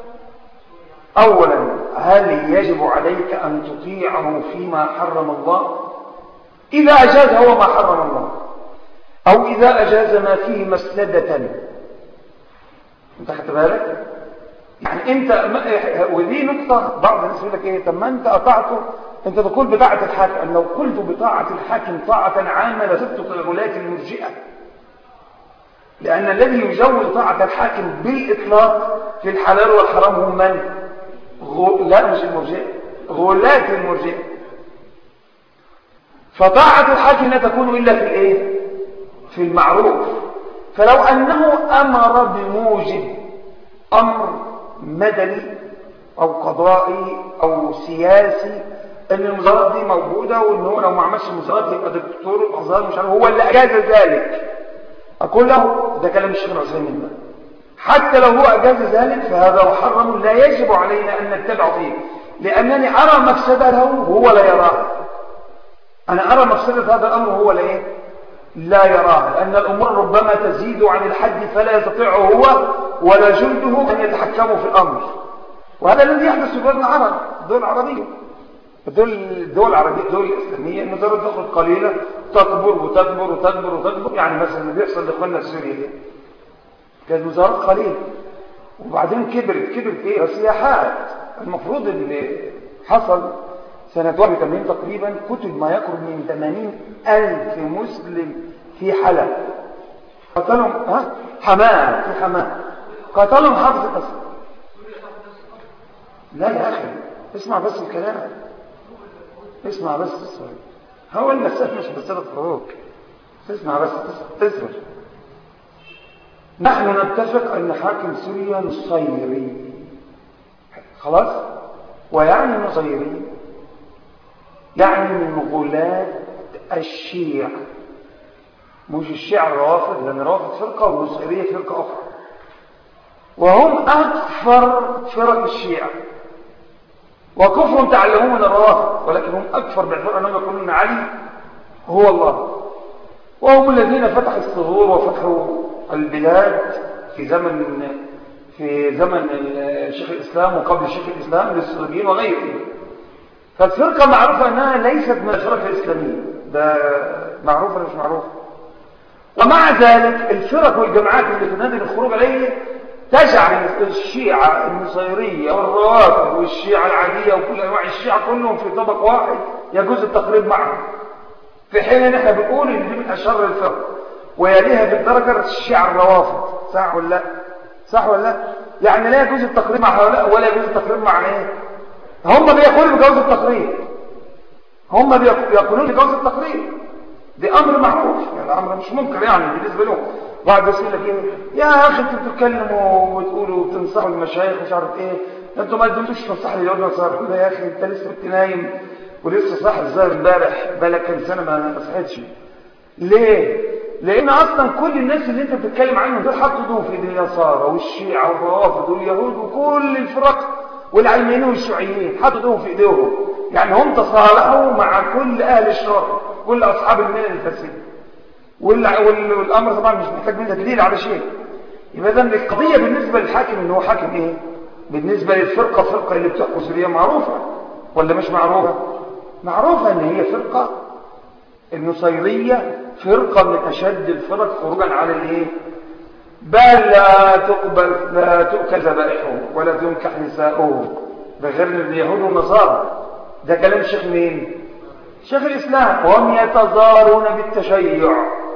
B: اولا هل يجب عليك ان تطيعه فيما حرم الله اذا اجاز هو ما حرم الله او اذا اجاز ما فيه مسلده انت خدت بالك يعني انت ودي نقطه بعض الناس يقول لك ايه طب ما انت اطعته انت تقول بطاعه الحاكم لو قلت بطاعه الحاكم طاعه عامه لصرت كغلاة المرجئه لأن الذي يجوز طاعة الحاكم بالإطلاق في الحلال والحرام هم من؟ غ... لا مش المرجئة غلاة المرجئة فطاعة الحاكم لا تكون إلا في الإيه؟ في المعروف فلو أنه أمر بموجب أمر مدني أو قضائي أو سياسي ان المظاهرات دي موجودة وان هو لو ما عملش المظاهرات يبقى دكتور الازهر مش عارف هو اللي اجاز ذلك أقول له ده كلام الشيخ العثيمين ده حتى لو هو أجاز ذلك فهذا محرم لا يجب علينا أن نتبع فيه لأنني أرى مفسدة له وهو لا يراه أنا أرى مفسدة هذا الأمر وهو لا إيه؟ لا يراه لأن الأمور ربما تزيد عن الحد فلا يستطيع هو ولا جنده أن يتحكموا في الأمر وهذا الذي يحدث في بلاد العرب الدول العربية الدول الدول العربية الدول الإسلامية المزارات تخرج قليلة تكبر وتكبر وتكبر وتكبر يعني مثلا اللي بيحصل لإخواننا السورية دي كانت مزارات قليلة وبعدين كبرت كبرت إيه سياحات المفروض اللي حصل سنة 81 تقريبا كتب ما يقرب من 80 ألف مسلم في حلب قتلهم ها حماه في حماه قتلهم حافظ الأسد لا يا أخي اسمع بس الكلام اسمع بس اصبر هو المسألة مش مسألة خروج اسمع بس اصبر نحن نتفق أن حاكم سوريا نصيري خلاص ويعني نصيري يعني من غلاة الشيع مش الشيع الروافض لأن الروافض فرقة والنصيرية فرقة أخرى وهم أكثر فرق الشيعة وكفرهم تعلمون من الروافض ولكن هم أكثر باعتبار أنهم يقولون أن علي هو الله وهم الذين فتحوا الصدور وفتحوا البلاد في زمن في زمن شيخ الإسلام وقبل شيخ الإسلام للصليبيين وغيرهم فالفرقة معروفة أنها ليست من الفرق الإسلامية ده معروف ولا مش معروف ومع ذلك الفرق والجماعات اللي تنادي الخروج عليه تجعل الشيعة النصيرية والروافض والشيعة العادية وكل أنواع الشيعة كلهم في طبق واحد يجوز التقريب معهم في حين ان احنا بنقول ان دي من اشر الفرق ويليها بالدرجة الشيعة الروافض صح ولا لا صح ولا لا يعني لا يجوز التقريب مع هؤلاء ولا يجوز التقريب مع ايه هم بيقولوا بجواز التقريب هم بيقولون بجواز التقريب دي امر معروف يعني امر مش منكر يعني بالنسبه لهم بعد يقول لك ايه يا اخي انتوا بتتكلموا وتقولوا وتنصحوا المشايخ مش عارف ايه انتوا ما قدمتوش تنصح لي يقول له يا اخي انت لسه كنت نايم ولسه صاحي الظاهر امبارح بقالك كام سنه ما صحيتش ليه لان اصلا كل الناس اللي انت بتتكلم عنهم دول حطوا دول في النصارى والشيعة والروافض واليهود وكل الفرق والعلمانيين والشيوعيين حطوا دول في ايديهم يعني هم تصالحوا مع كل اهل الشر كل اصحاب الملل الفاسده والامر طبعا مش محتاج منها دليل على شيء يبقى اذا القضيه بالنسبه للحاكم ان هو حاكم ايه بالنسبه للفرقه فرقه اللي بتحكم سوريا معروفه ولا مش معروفه معروفه ان هي فرقه النصيريه فرقه من اشد الفرق خروجا على الايه بل لا تقبل لا تؤكل ذبائحهم ولا تنكح نساؤهم ده غير اليهود والنصارى ده كلام شيخ مين شيخ الاسلام وهم يتظاهرون بالتشيع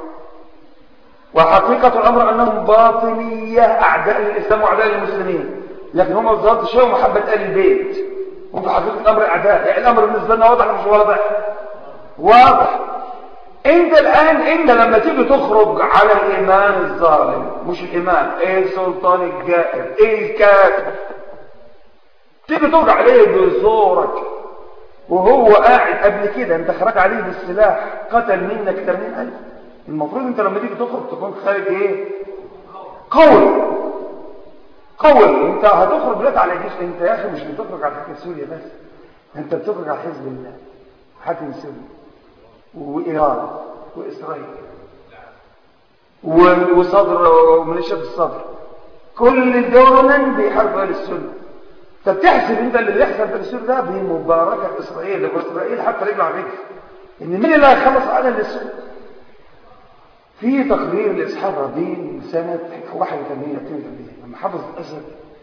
B: وحقيقة الأمر أنهم باطنية أعداء الإسلام وأعداء المسلمين لكن هم بالضبط شيء ومحبة آل البيت هم في حقيقة الأمر أعداء يعني الأمر بالنسبة لنا واضح مش واضح واضح انت الآن انت لما تيجي تخرج على الإمام الظالم مش الإمام ايه السلطان الجائر ايه الكافر تيجي تخرج عليه بزورك وهو قاعد قبل كده انت خرجت عليه بالسلاح قتل منك 80000 المفروض انت لما تيجي تخرج تكون خارج ايه قوي قوي انت هتخرج دلوقتي على جيش انت يا اخي مش بتخرج على حكم سوريا بس انت بتخرج على حزب الله حاكم سوريا وايران واسرائيل وصدر وميليشيا الصدر كل الدول بيحاربوا اهل السنه طب تحسب انت اللي بيحصل في السوري ده بمباركه اسرائيل لو اسرائيل حتى رجل على رجل ان مين اللي هيخلص على السنه في تقرير لإسحاق رابين سنة 81 82 لما حافظ الأسد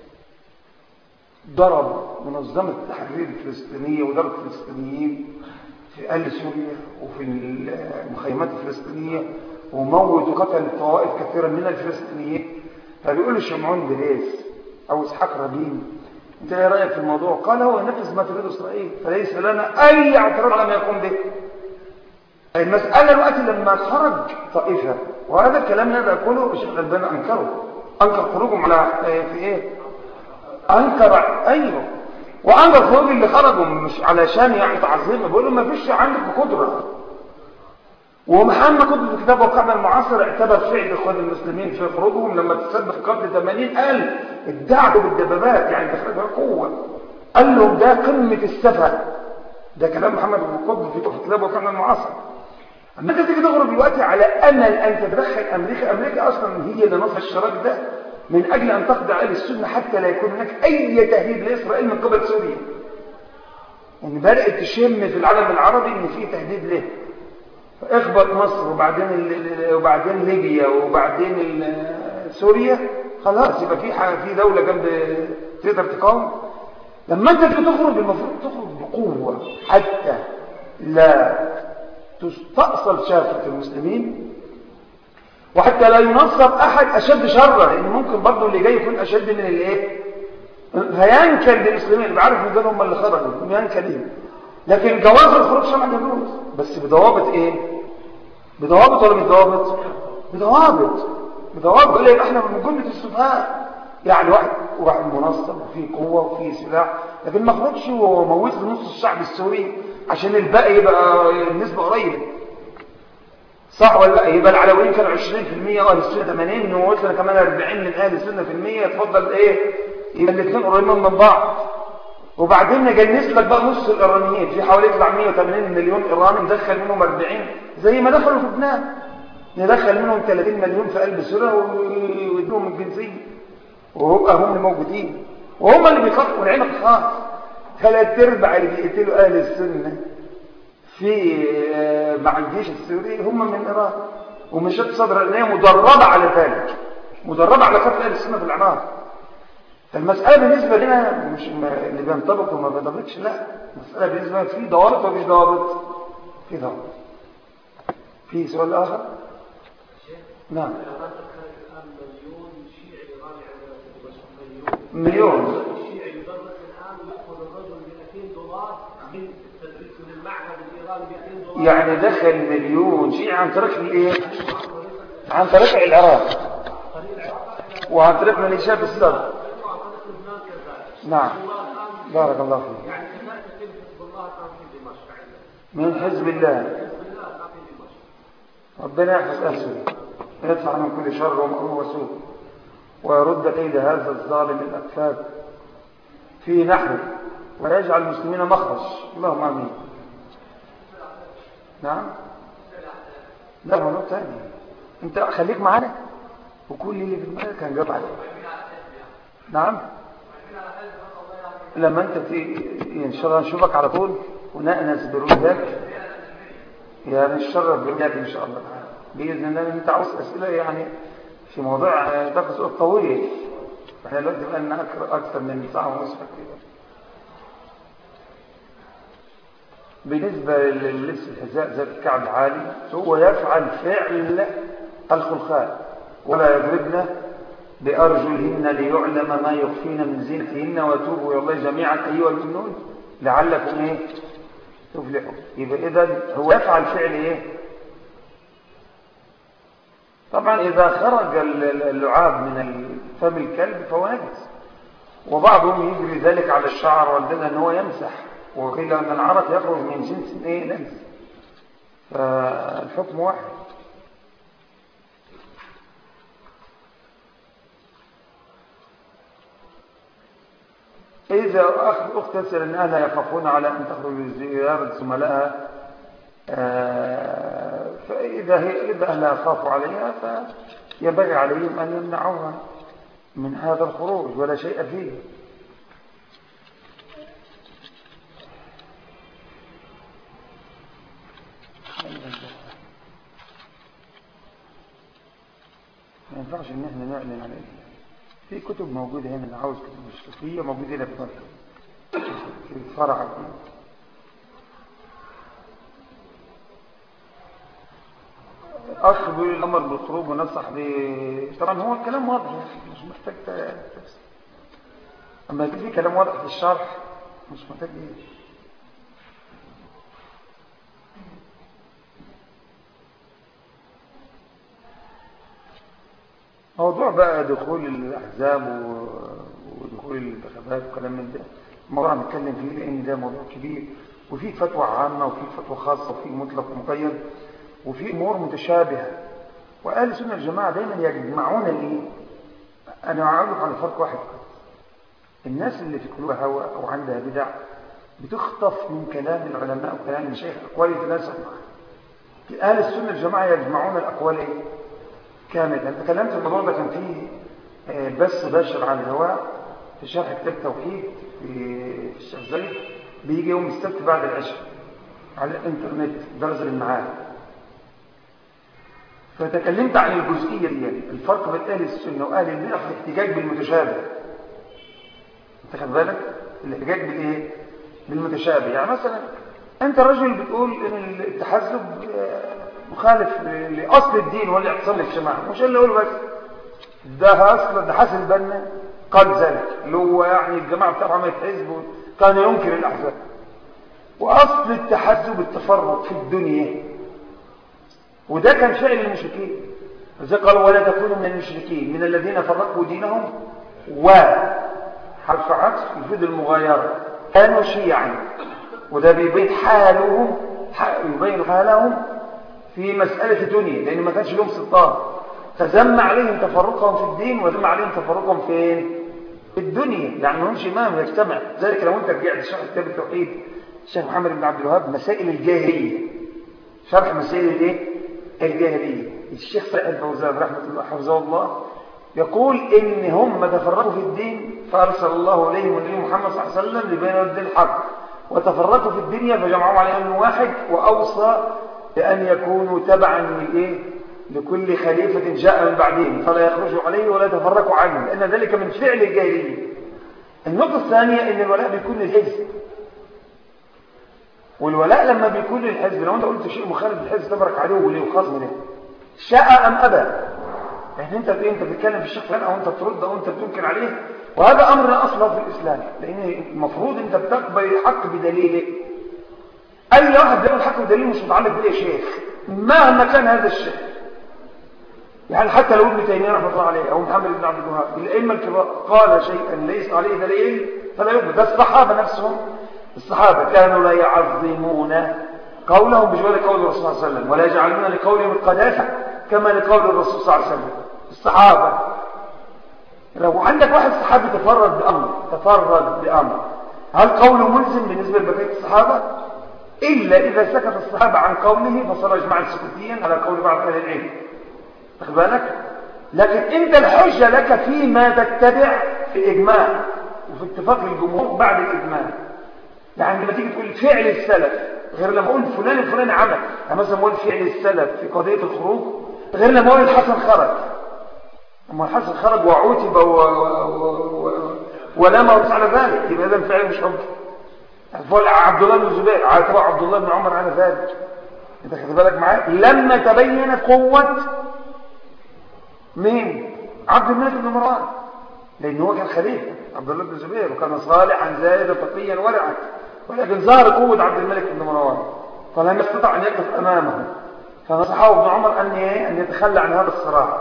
B: ضرب منظمة التحرير الفلسطينية وضرب الفلسطينيين في أهل سوريا وفي المخيمات الفلسطينية وموت وقتل طوائف كثيرة من الفلسطينيين فبيقول شمعون بريس أو إسحاق رابين أنت إيه رأيك في الموضوع؟ قال هو ينفذ ما تريد إسرائيل فليس لنا أي اعتراض على ما يقوم به المسألة الوقت لما خرج طائفة وهذا الكلام اللي أقوله الشيخ الألباني أنكره أنكر خروجهم على في إيه أنكر أيوه وأنكر خروج اللي خرجوا مش علشان يعني تعظيم بيقولوا ما فيش عندك قدرة ومحمد قدرة في كتاب واقعنا المعاصر اعتبر فعل إخوان المسلمين في خروجهم لما تسبب قبل 80000 ادعوا بالدبابات يعني دخلتها قوة قال لهم ده قمة السفه ده كلام محمد بن قطب في كتاب واقعنا المعاصر اما انت تيجي تغرب دلوقتي على امل ان تتدخل امريكا امريكا اصلا هي اللي نصر الشراك ده من اجل ان تخضع اهل السنه حتى لا يكون هناك اي تهديد لاسرائيل من قبل سوريا ان بدات تشم في العالم العربي ان في تهديد له فاخبط مصر وبعدين وبعدين ليبيا وبعدين سوريا خلاص يبقى في في دوله جنب تقدر تقاوم لما انت تخرج المفروض تخرج بقوه حتى لا تستأصل شافة المسلمين وحتى لا ينصب أحد أشد شرا لأن ممكن برضه اللي جاي يكون أشد من الإيه هينكل للمسلمين بعرف ان دول هم اللي خرجوا ينكل ليهم لكن جواز الخروج شرعا يجوز بس بضوابط ايه بضوابط ولا مش ضوابط بضوابط بضوابط ولا يبقى احنا من جمله السفهاء يعني واحد واحد منظم وفيه قوه وفيه سلاح لكن ما خرجش وموت نص الشعب السوري عشان الباقي يبقى النسبة قريبة صح ولا لا يبقى العلويين كانوا 20% واهل السنه 80 نموت لنا كمان 40 من اهل السنه في المية يتفضل ايه يبقى الاثنين قريبين من بعض وبعدين نجنس لك بقى نص الايرانيين في حوالي 180 مليون ايراني ندخل منهم 40 زي ما دخلوا في لبنان ندخل منهم 30 مليون في قلب سوريا ويدوهم الجنسيه وهم هم موجودين وهم اللي بيخافوا من عينك خاص ثلاث ارباع اللي بيقتلوا اهل السنه في مع الجيش السوري هم من ايران ومشات صدر ان هي مدربه على ذلك مدربه على قتل اهل السنه في العراق فالمساله بالنسبه لنا مش اللي بينطبق وما بينطبقش لا المساله بالنسبه لنا في ضوابط ولا مفيش ضوابط في ضوابط في سؤال اخر نعم مليون يعني دخل مليون شيء عن طريق الايه عن طريق العراق وعن طريق ميليشيات الصدر نعم بارك الله فيك
C: يعني كذلك حزب الله كان في دمشق
B: من حزب الله ربنا يحفظ أهله ويدفع من كل شر ومكروه وسوء ويرد كيد هذا الظالم الأكفاف في نحره ويجعل المسلمين مخرج اللهم امين نعم لا موضوع ثاني انت خليك معانا وكل اللي في دماغك هنجاوب عليه نعم لما انت تيجي ان شاء الله نشوفك على طول ونأنس برؤياك يعني نشرف برؤياك ان شاء الله باذن الله انت عاوز اسئله يعني في موضوع تاخذ وقت طويل احنا دلوقتي بقى لنا اكثر من ساعه ونصف تقريبا بالنسبة للبس الحذاء ذات الكعب العالي هو يفعل فعل الخلخاء ولا يضربن بأرجلهن ليعلم ما يخفين من زينتهن وتوبوا إلى الله جميعا أيها المؤمنون لعلكم إيه تفلحوا يبقى إذا هو يفعل فعل إيه طبعا إذا خرج اللعاب من فم الكلب فهو نجس وبعضهم يجري ذلك على الشعر والبدن أن هو يمسح وقيل أن العرق يخرج من جنس إيه لمس فالحكم واحد إذا أخ أخت تسأل أن أهلها يخافون على أن تخرج زيارة زملائها فإذا هي إذا أهلها خافوا عليها فينبغي عليهم أن يمنعوها من هذا الخروج ولا شيء فيه ما ينفعش ان احنا نعلن عليه في كتب موجودة هنا اللي عاوز كتب الشفية موجودة هنا في مصر في الفرع أخ بيقول الأمر بالخروج ونصح ب طبعا هو الكلام واضح مش محتاج تفسير أما يكون في كلام واضح في الشرح مش محتاج إيه موضوع بقى دخول الأحزاب ودخول الانتخابات وكلام من ده موضوع نتكلم فيه لأن ده موضوع كبير وفي فتوى عامة وفي فتوى خاصة وفي مطلق ومقيد وفي أمور متشابهة وأهل السنة الجماعة دايما يجمعون الإيه؟ أنا أعرف على فرق واحد الناس اللي في قلوبها هوى أو عندها بدع بتخطف من كلام العلماء وكلام المشايخ أقوال يتناسب معها أهل السنة الجماعة يجمعون الأقوال إيه؟ كامل أنت تكلمت في الموضوع ده كان فيه بث باشر على الهواء في شرح كتاب توحيد في الشيخ زايد بيجي يوم السبت بعد العشاء على الانترنت درس المعاد فتكلمت عن الجزئية دي الفرق بين أهل السنة وأهل البدع في الاحتجاج بالمتشابه انت خد بالك الاحتجاج بالايه بالمتشابه يعني مثلا انت رجل بتقول ان التحزب مخالف لأصل الدين والاعتصام الاجتماعي مش اللي أقوله بس ده أصل ده حسن البنا قال ذلك اللي هو يعني الجماعة بتاعه عملت حزب كان ينكر الأحزاب وأصل التحزب التفرق في الدنيا وده كان فعل المشركين زي قالوا ولا تكونوا من المشركين من الذين فرقوا دينهم و حرف عطف يفيد المغايرة كانوا شيعا وده بيبين حالهم يبين حالهم في مسألة الدنيا لأن ما كانش لهم سلطان فذم عليهم تفرقهم في الدين وذم عليهم تفرقهم فين في الدنيا يعني ما همش إمام يجتمع ذلك لو أنت رجعت شرح كتاب التوحيد الشيخ محمد بن عبد الوهاب مسائل الجاهلية شرح مسائل الايه الجاهلية الشيخ صالح الفوزان رحمة الله حفظه الله يقول إن هم تفرقوا في الدين فأرسل الله إليهم النبي محمد صلى الله عليه وسلم لبين الدين الحق وتفرقوا في الدنيا فجمعوا على أنه واحد وأوصى بأن يكونوا تبعا لإيه لكل خليفة جاء من بعدهم فلا يخرجوا عليه ولا يتفرقوا عنه لأن ذلك من فعل الجاهلية النقطة الثانية أن الولاء بيكون للحزب والولاء لما بيكون للحزب لو أنت قلت شيء مخالف للحزب تبرك عليه وليه وخصم له شاء أم أبى يعني أنت أنت بتتكلم في الشيخ فلان أو أنت بترد أو أنت بتنكر عليه وهذا أمر لا أصل في الإسلام لأن المفروض أنت بتقبل الحق بدليله أي واحد بيقول الحق بدليل مش متعلق بيه شيخ مهما كان هذا الشيخ يعني حتى لو ابن تيمية رحمه الله عليه أو محمد بن عبد الوهاب الأئمة الكبار قال شيئا ليس عليه دليل فلا يقبل ده الصحابة نفسهم الصحابة كانوا لا يعظمون قولهم بجوار قول الرسول صلى الله عليه وسلم ولا يجعلون لقولهم القداسة كما لقول الرسول صلى الله عليه وسلم الصحابة لو عندك واحد صحابي تفرد بأمر تفرد بأمر هل قوله ملزم بالنسبة لبقية الصحابة إلا إذا سكت الصحابة عن قوله فصار إجماعا سكوتيا على قول بعض أهل العلم تاخد بالك لكن أنت الحجة لك فيما تتبع في إجماع وفي اتفاق الجمهور بعد الإجماع يعني لما تيجي تقول فعل السلف غير لما اقول فلان الفلاني عمل يعني مثلا اقول فعل السلف في قضيه الخروج غير لما اقول الحسن خرج اما الحسن خرج وعوتب و... و... و... ولما وقع على ذلك يبقى اذا فعل مش حجه عبد الله بن الزبير عاتبه عبد الله بن عمر على ذلك انت خد بالك معايا لما تبينت قوه مين عبد الملك بن مروان لان هو كان خليفه عبد الله بن الزبير وكان صالحا زاهدا تقيا ورعا ولكن ظهر قوة عبد الملك بن مروان فلم يستطع أن يقف أمامه فنصحه ابن عمر أن أن يتخلى عن هذا الصراع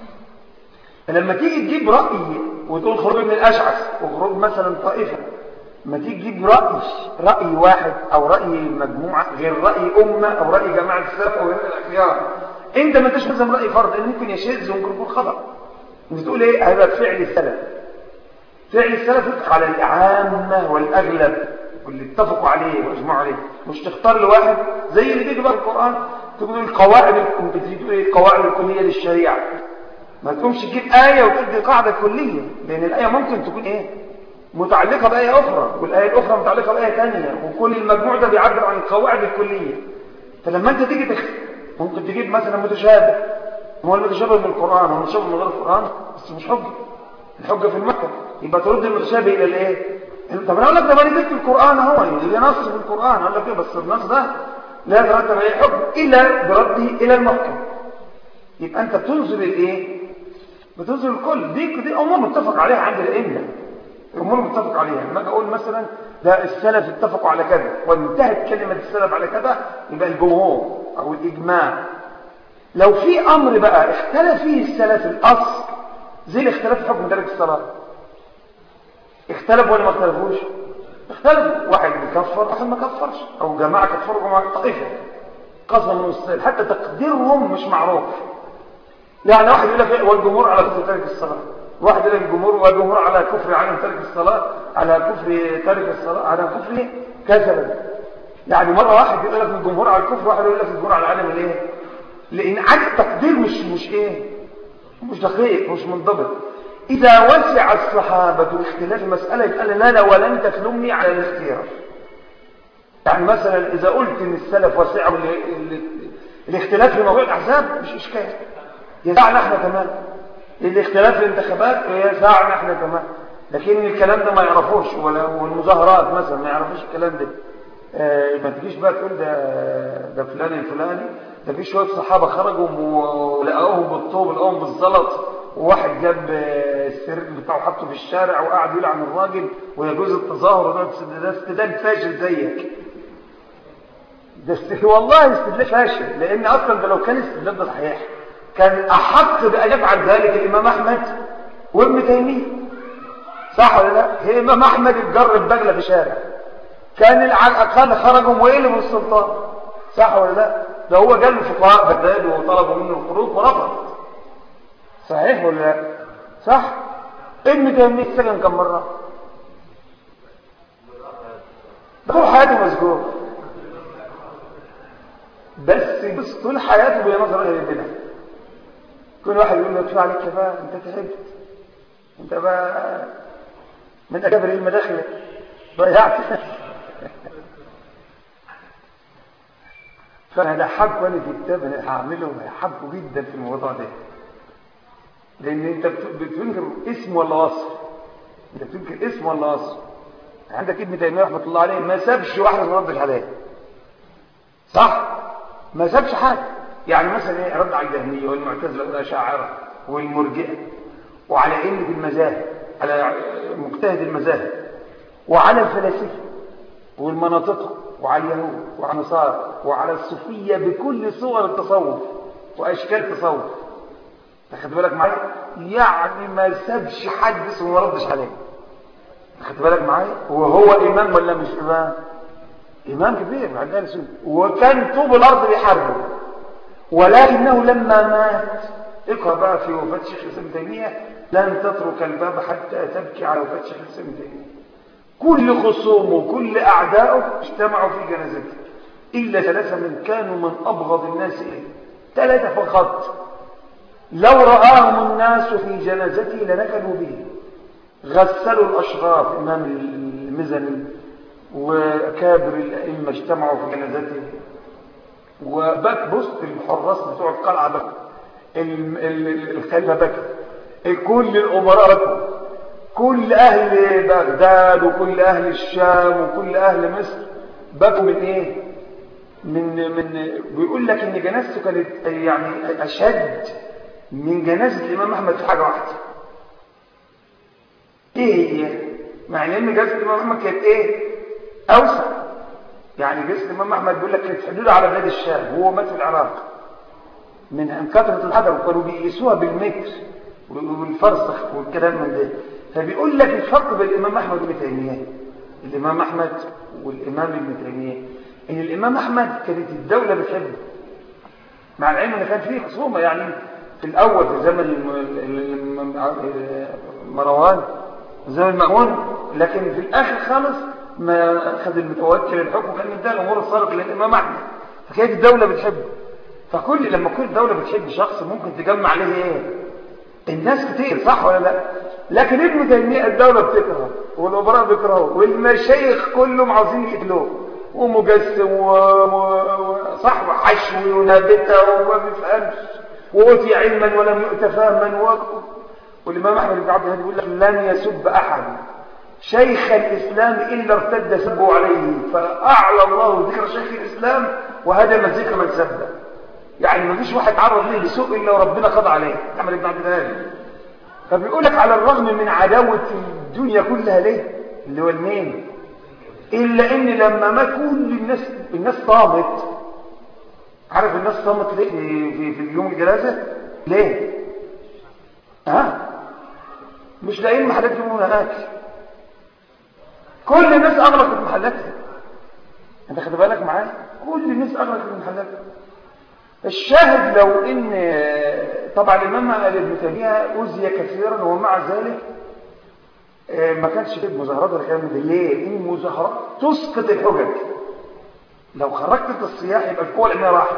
B: فلما تيجي تجيب رأي وتقول خروج من الأشعث وخروج مثلا طائفة لما تيجي تجيب رأي رأي واحد أو رأي مجموعة غير رأي أمة أو رأي جماعة السلف أو غير الأخيار أنت ما انتش مثلا رأي فرد إن ممكن يشذ وممكن يكون خطأ انت تقول إيه هذا فعل السلف فعل السلف يطلق على العامة والأغلب واللي اتفقوا عليه واجمعوا عليه مش تختار لواحد زي اللي بيجي بقى القرآن تقول القواعد بتقول ايه القواعد الكلية للشريعة ما تقومش تجيب آية وتدي قاعدة كلية لأن الآية ممكن تكون ايه متعلقة بآية أخرى والآية الأخرى متعلقة بآية ثانية وكل المجموع ده بيعبر عن القواعد الكلية فلما أنت تيجي تخ... ممكن تجيب مثلا متشابه هو المتشابه من القرآن هو المتشابه من غير القرآن بس مش حجة الحجة في المكتب يبقى ترد المتشابه إلى الإيه طب انا اقول لك ده ما في القران اهو اللي نص في القران اقول لك ايه بس النص ده لا يترتب عليه حكم الا برده الى المحكم يبقى انت بتنظر الايه بتنظر الكل دي دي امور متفق عليها عند الائمه امور متفق عليها لما اجي اقول مثلا ده السلف اتفقوا على كذا وانتهت كلمه السلف على كذا يبقى الجمهور او الاجماع لو في امر بقى اختلف فيه السلف الاصل زي الاختلاف في حكم درجه الصلاه اختلفوا ولا ما اختلفوش اختلفوا واحد بيكفر واحد ما كفرش او جماعه كفروا جماعه طائفه قسم من الصيد حتى تقديرهم مش معروف يعني واحد يقول لك والجمهور على كفر تارك الصلاه واحد يقول لك الجمهور والجمهور على كفر عدم ترك الصلاه على كفر تارك الصلاه على كفر كسبا يعني مره واحد يقول لك الجمهور على الكفر واحد يقول لك الجمهور على عدم الايه لان عدم التقدير مش مش ايه مش دقيق مش منضبط إذا وسع الصحابة اختلاف مسألة يبقى لا لا ولن تلومني على الاختيار يعني مثلا إذا قلت إن السلف وسعوا الاختلاف في موضوع الأحزاب مش إشكال يسعنا احنا كمان الاختلاف في الانتخابات يسعنا احنا كمان لكن الكلام ده ما يعرفوش ولا والمظاهرات مثلا ما يعرفوش الكلام ده آه ما تجيش بقى تقول ده ده فلان الفلاني ده في شويه صحابه خرجوا ولقوهم بالطوب لقوهم بالزلط وواحد جاب السرير بتاعه حطه في الشارع وقعد يلعن الراجل ويجوز التظاهر وده ده استدلال فاشل زيك ده است... والله استدلال فاشل لان اصلا ده لو كان استدلال ده صحيح كان احق بان يفعل ذلك الامام احمد وابن تيميه صح ولا لا هي امام احمد اتجرب بغله في شارع كان العقاد خرجوا ويقلبوا السلطان صح ولا لا ده هو جاب فقهاء بغداد وطلبوا منه الخروج ورفض صحيح ولا لا صح ابن تيميه السجن كم مره طول حياته مسجون بس بس طول حياته بينظر الى البدع كل واحد يقول له كفايه عليك كفايه انت تعبت انت بقى من اكابر المداخل ضيعت فانا ضحكوا انا في كتاب انا هعمله هيحبوا جدا في الموضوع ده لان انت بتنكر اسم ولا وصف انت بتنكر اسم ولا وصف عندك ابن تيميه رحمه الله عليه ما سابش واحده من رد الحلال صح ما سابش حاجه يعني مثلا ايه رد على الجهميه والمعتزله والاشاعره والمرجئه وعلى قله المذاهب على مجتهد المذاهب وعلى الفلاسفه والمناطق وعلى اليهود وعلى النصارى وعلى الصوفيه بكل صور التصوف واشكال التصوف تاخد بالك معايا يعني ما سابش حد اسمه ما ردش عليه تاخد بالك معايا وهو امام ولا مش امام إمام كبير من عند أهل السنة وكان طوب الأرض بيحاربه ولكنه لما مات اقرأ بقى في وفاة شيخ الإسلام تيمية لن تترك الباب حتى تبكي على وفاة شيخ الإسلام تيمية كل خصومه كل أعدائه اجتمعوا في جنازته إلا ثلاثة من كانوا من أبغض الناس إليه ثلاثة فقط لو رآهم الناس في جنازته لنكلوا به غسلوا الأشراف إمام المزني وكابر الأئمة اجتمعوا في جنازته وبك بص الحراس بتوع القلعة بكى الخليفة بكى كل الأمراء بكوا كل أهل بغداد وكل أهل الشام وكل أهل مصر بكوا من إيه؟ من من بيقول لك إن جنازته كانت يعني أشد من جنازة الإمام أحمد في حاجة واحدة إيه هي؟ مع إن جنازة الإمام أحمد كانت إيه؟ أوسع يعني جنازة الإمام أحمد بيقول لك كانت حدوده على بلاد الشام وهو مات في العراق من كثرة الحجر وكانوا بيقيسوها بالمتر والفرسخ والكلام من ده فبيقول لك الفرق بين الإمام أحمد وابن تيمية الإمام أحمد والإمام ابن تيمية إن الإمام أحمد كانت الدولة بتحبه مع العلم إن كان فيه خصومة يعني في الأول في زمن مروان زمن المأمون لكن في الآخر خالص ما أخذ المتوكل الحكم كان مدى الأمور صارت للإمام أحمد فكانت الدولة بتحبه فكل لما كل دولة بتحب شخص ممكن تجمع عليه ايه الناس كتير صح ولا لا لكن ابن تيمية الدولة بتكره والأمراء بيكرهوه والمشايخ كلهم عاوزين يقتلوه ومجسم و... و... صح وحشوي ونابته وما بيفهمش وأوتي علما ولم يؤت فهما و... والإمام أحمد بن عبد الهادي يقول لك لن يسب أحد شيخ الإسلام إلا ارتد سبه عليه فأعلى الله ذكر شيخ الإسلام وهدم ذكر من سبه يعني ما فيش واحد تعرض ليه لسوء إلا وربنا قضى عليه أحمد بن عبد الهادي فبيقول لك على الرغم من عداوة الدنيا كلها ليه اللي هو المين إلا إن لما ما كل الناس الناس صامت عارف الناس صامت ليه في, في, في اليوم الجنازة ليه ها مش لاقيين محلات يجيبوا اكل كل الناس اغلقت محلاتها انت خد بالك معايا كل الناس اغلقت محلاتها الشاهد لو ان طبعا الامام ابن تيميه اوذي كثيرا ومع ذلك ما كانش في مظاهرات ولا كلام ده ليه؟ ان المظاهرات تسقط الحجج لو خرجت الصياح يبقى القوه العلميه راحت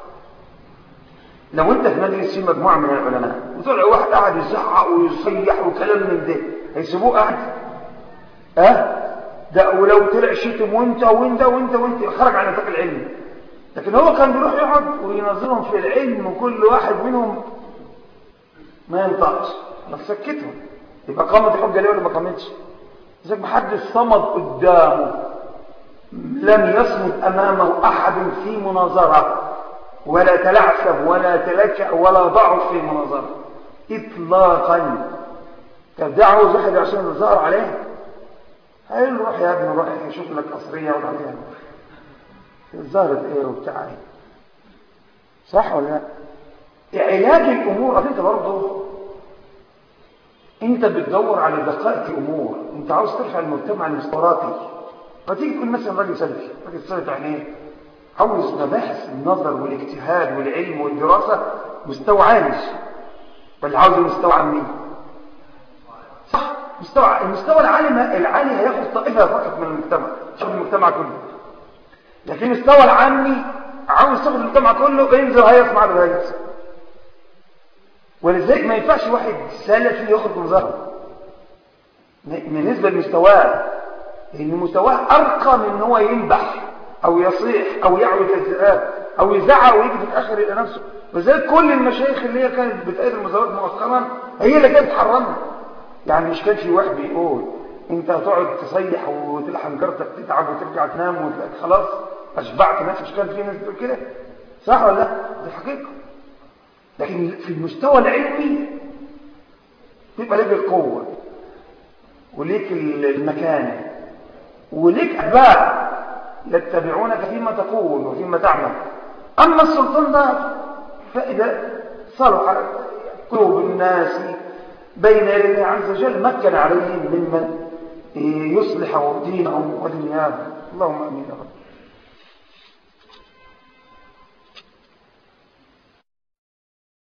B: لو انت في مجلس فيه مجموعه من العلماء وطلع واحد قاعد يزعق ويصيح وكلام من ده هيسيبوه قاعد ها أه؟ ده ولو طلع شتم وانت وانت وانت وانت خرج عن نطاق العلم لكن هو كان بيروح يقعد وينظرهم في العلم وكل واحد منهم ما ينطقش بس سكتهم يبقى قامت الحجه ليه ولا ما قامتش زي ما حد صمد قدامه لم يصمد امامه احد في مناظره ولا تلعثم ولا تلكأ ولا ضعف في المناظره اطلاقا طب ده عاوز واحد عشان يظهر عليه هيقول له روح يا ابني روح شوف لك قصريه وبعدين ظهرت ايه وبتاع ايه صح ولا لا علاج الامور انت برضه انت بتدور على دقائق الامور انت عاوز ترفع المجتمع المستوراتي فتيجي تقول مثلا راجل سلفي راجل سلفي يعني ايه عاوز مباحث النظر والاجتهاد والعلم والدراسه مستوى عالي ولا عاوز مستوى عامي صح مستوى المستوى العالي العالي هياخد طائفه فقط من المجتمع مش المجتمع كله لكن المستوى العامي عاوز تاخد المجتمع كله انزل هيسمع له هيس ولذلك ما ينفعش واحد سلفي يخرج مظاهره بالنسبه لمستواه لان مستواه ارقى من ان هو ينبح او يصيح او يعوي كالذئاب او يزعق ويجي في الاخر الى نفسه وذلك كل المشايخ اللي هي كانت بتأيد المظاهرات مؤخرا هي اللي كانت تحرمها يعني مش كان في واحد بيقول انت هتقعد تصيح وتلحم جرتك تتعب وترجع تنام وتلاقيك خلاص اشبعت نفسك مش كان في ناس بتقول كده صح ولا لا دي حقيقه لكن في المستوى العلمي تبقى ليك القوه وليك المكانه وليك اتباع يتبعونك فيما تقول وفيما تعمل اما السلطان ده فاذا صلح قلوب الناس بين يدي الله عز وجل مكن عليهم ممن يصلح دينهم ودنياهم اللهم امين يا رب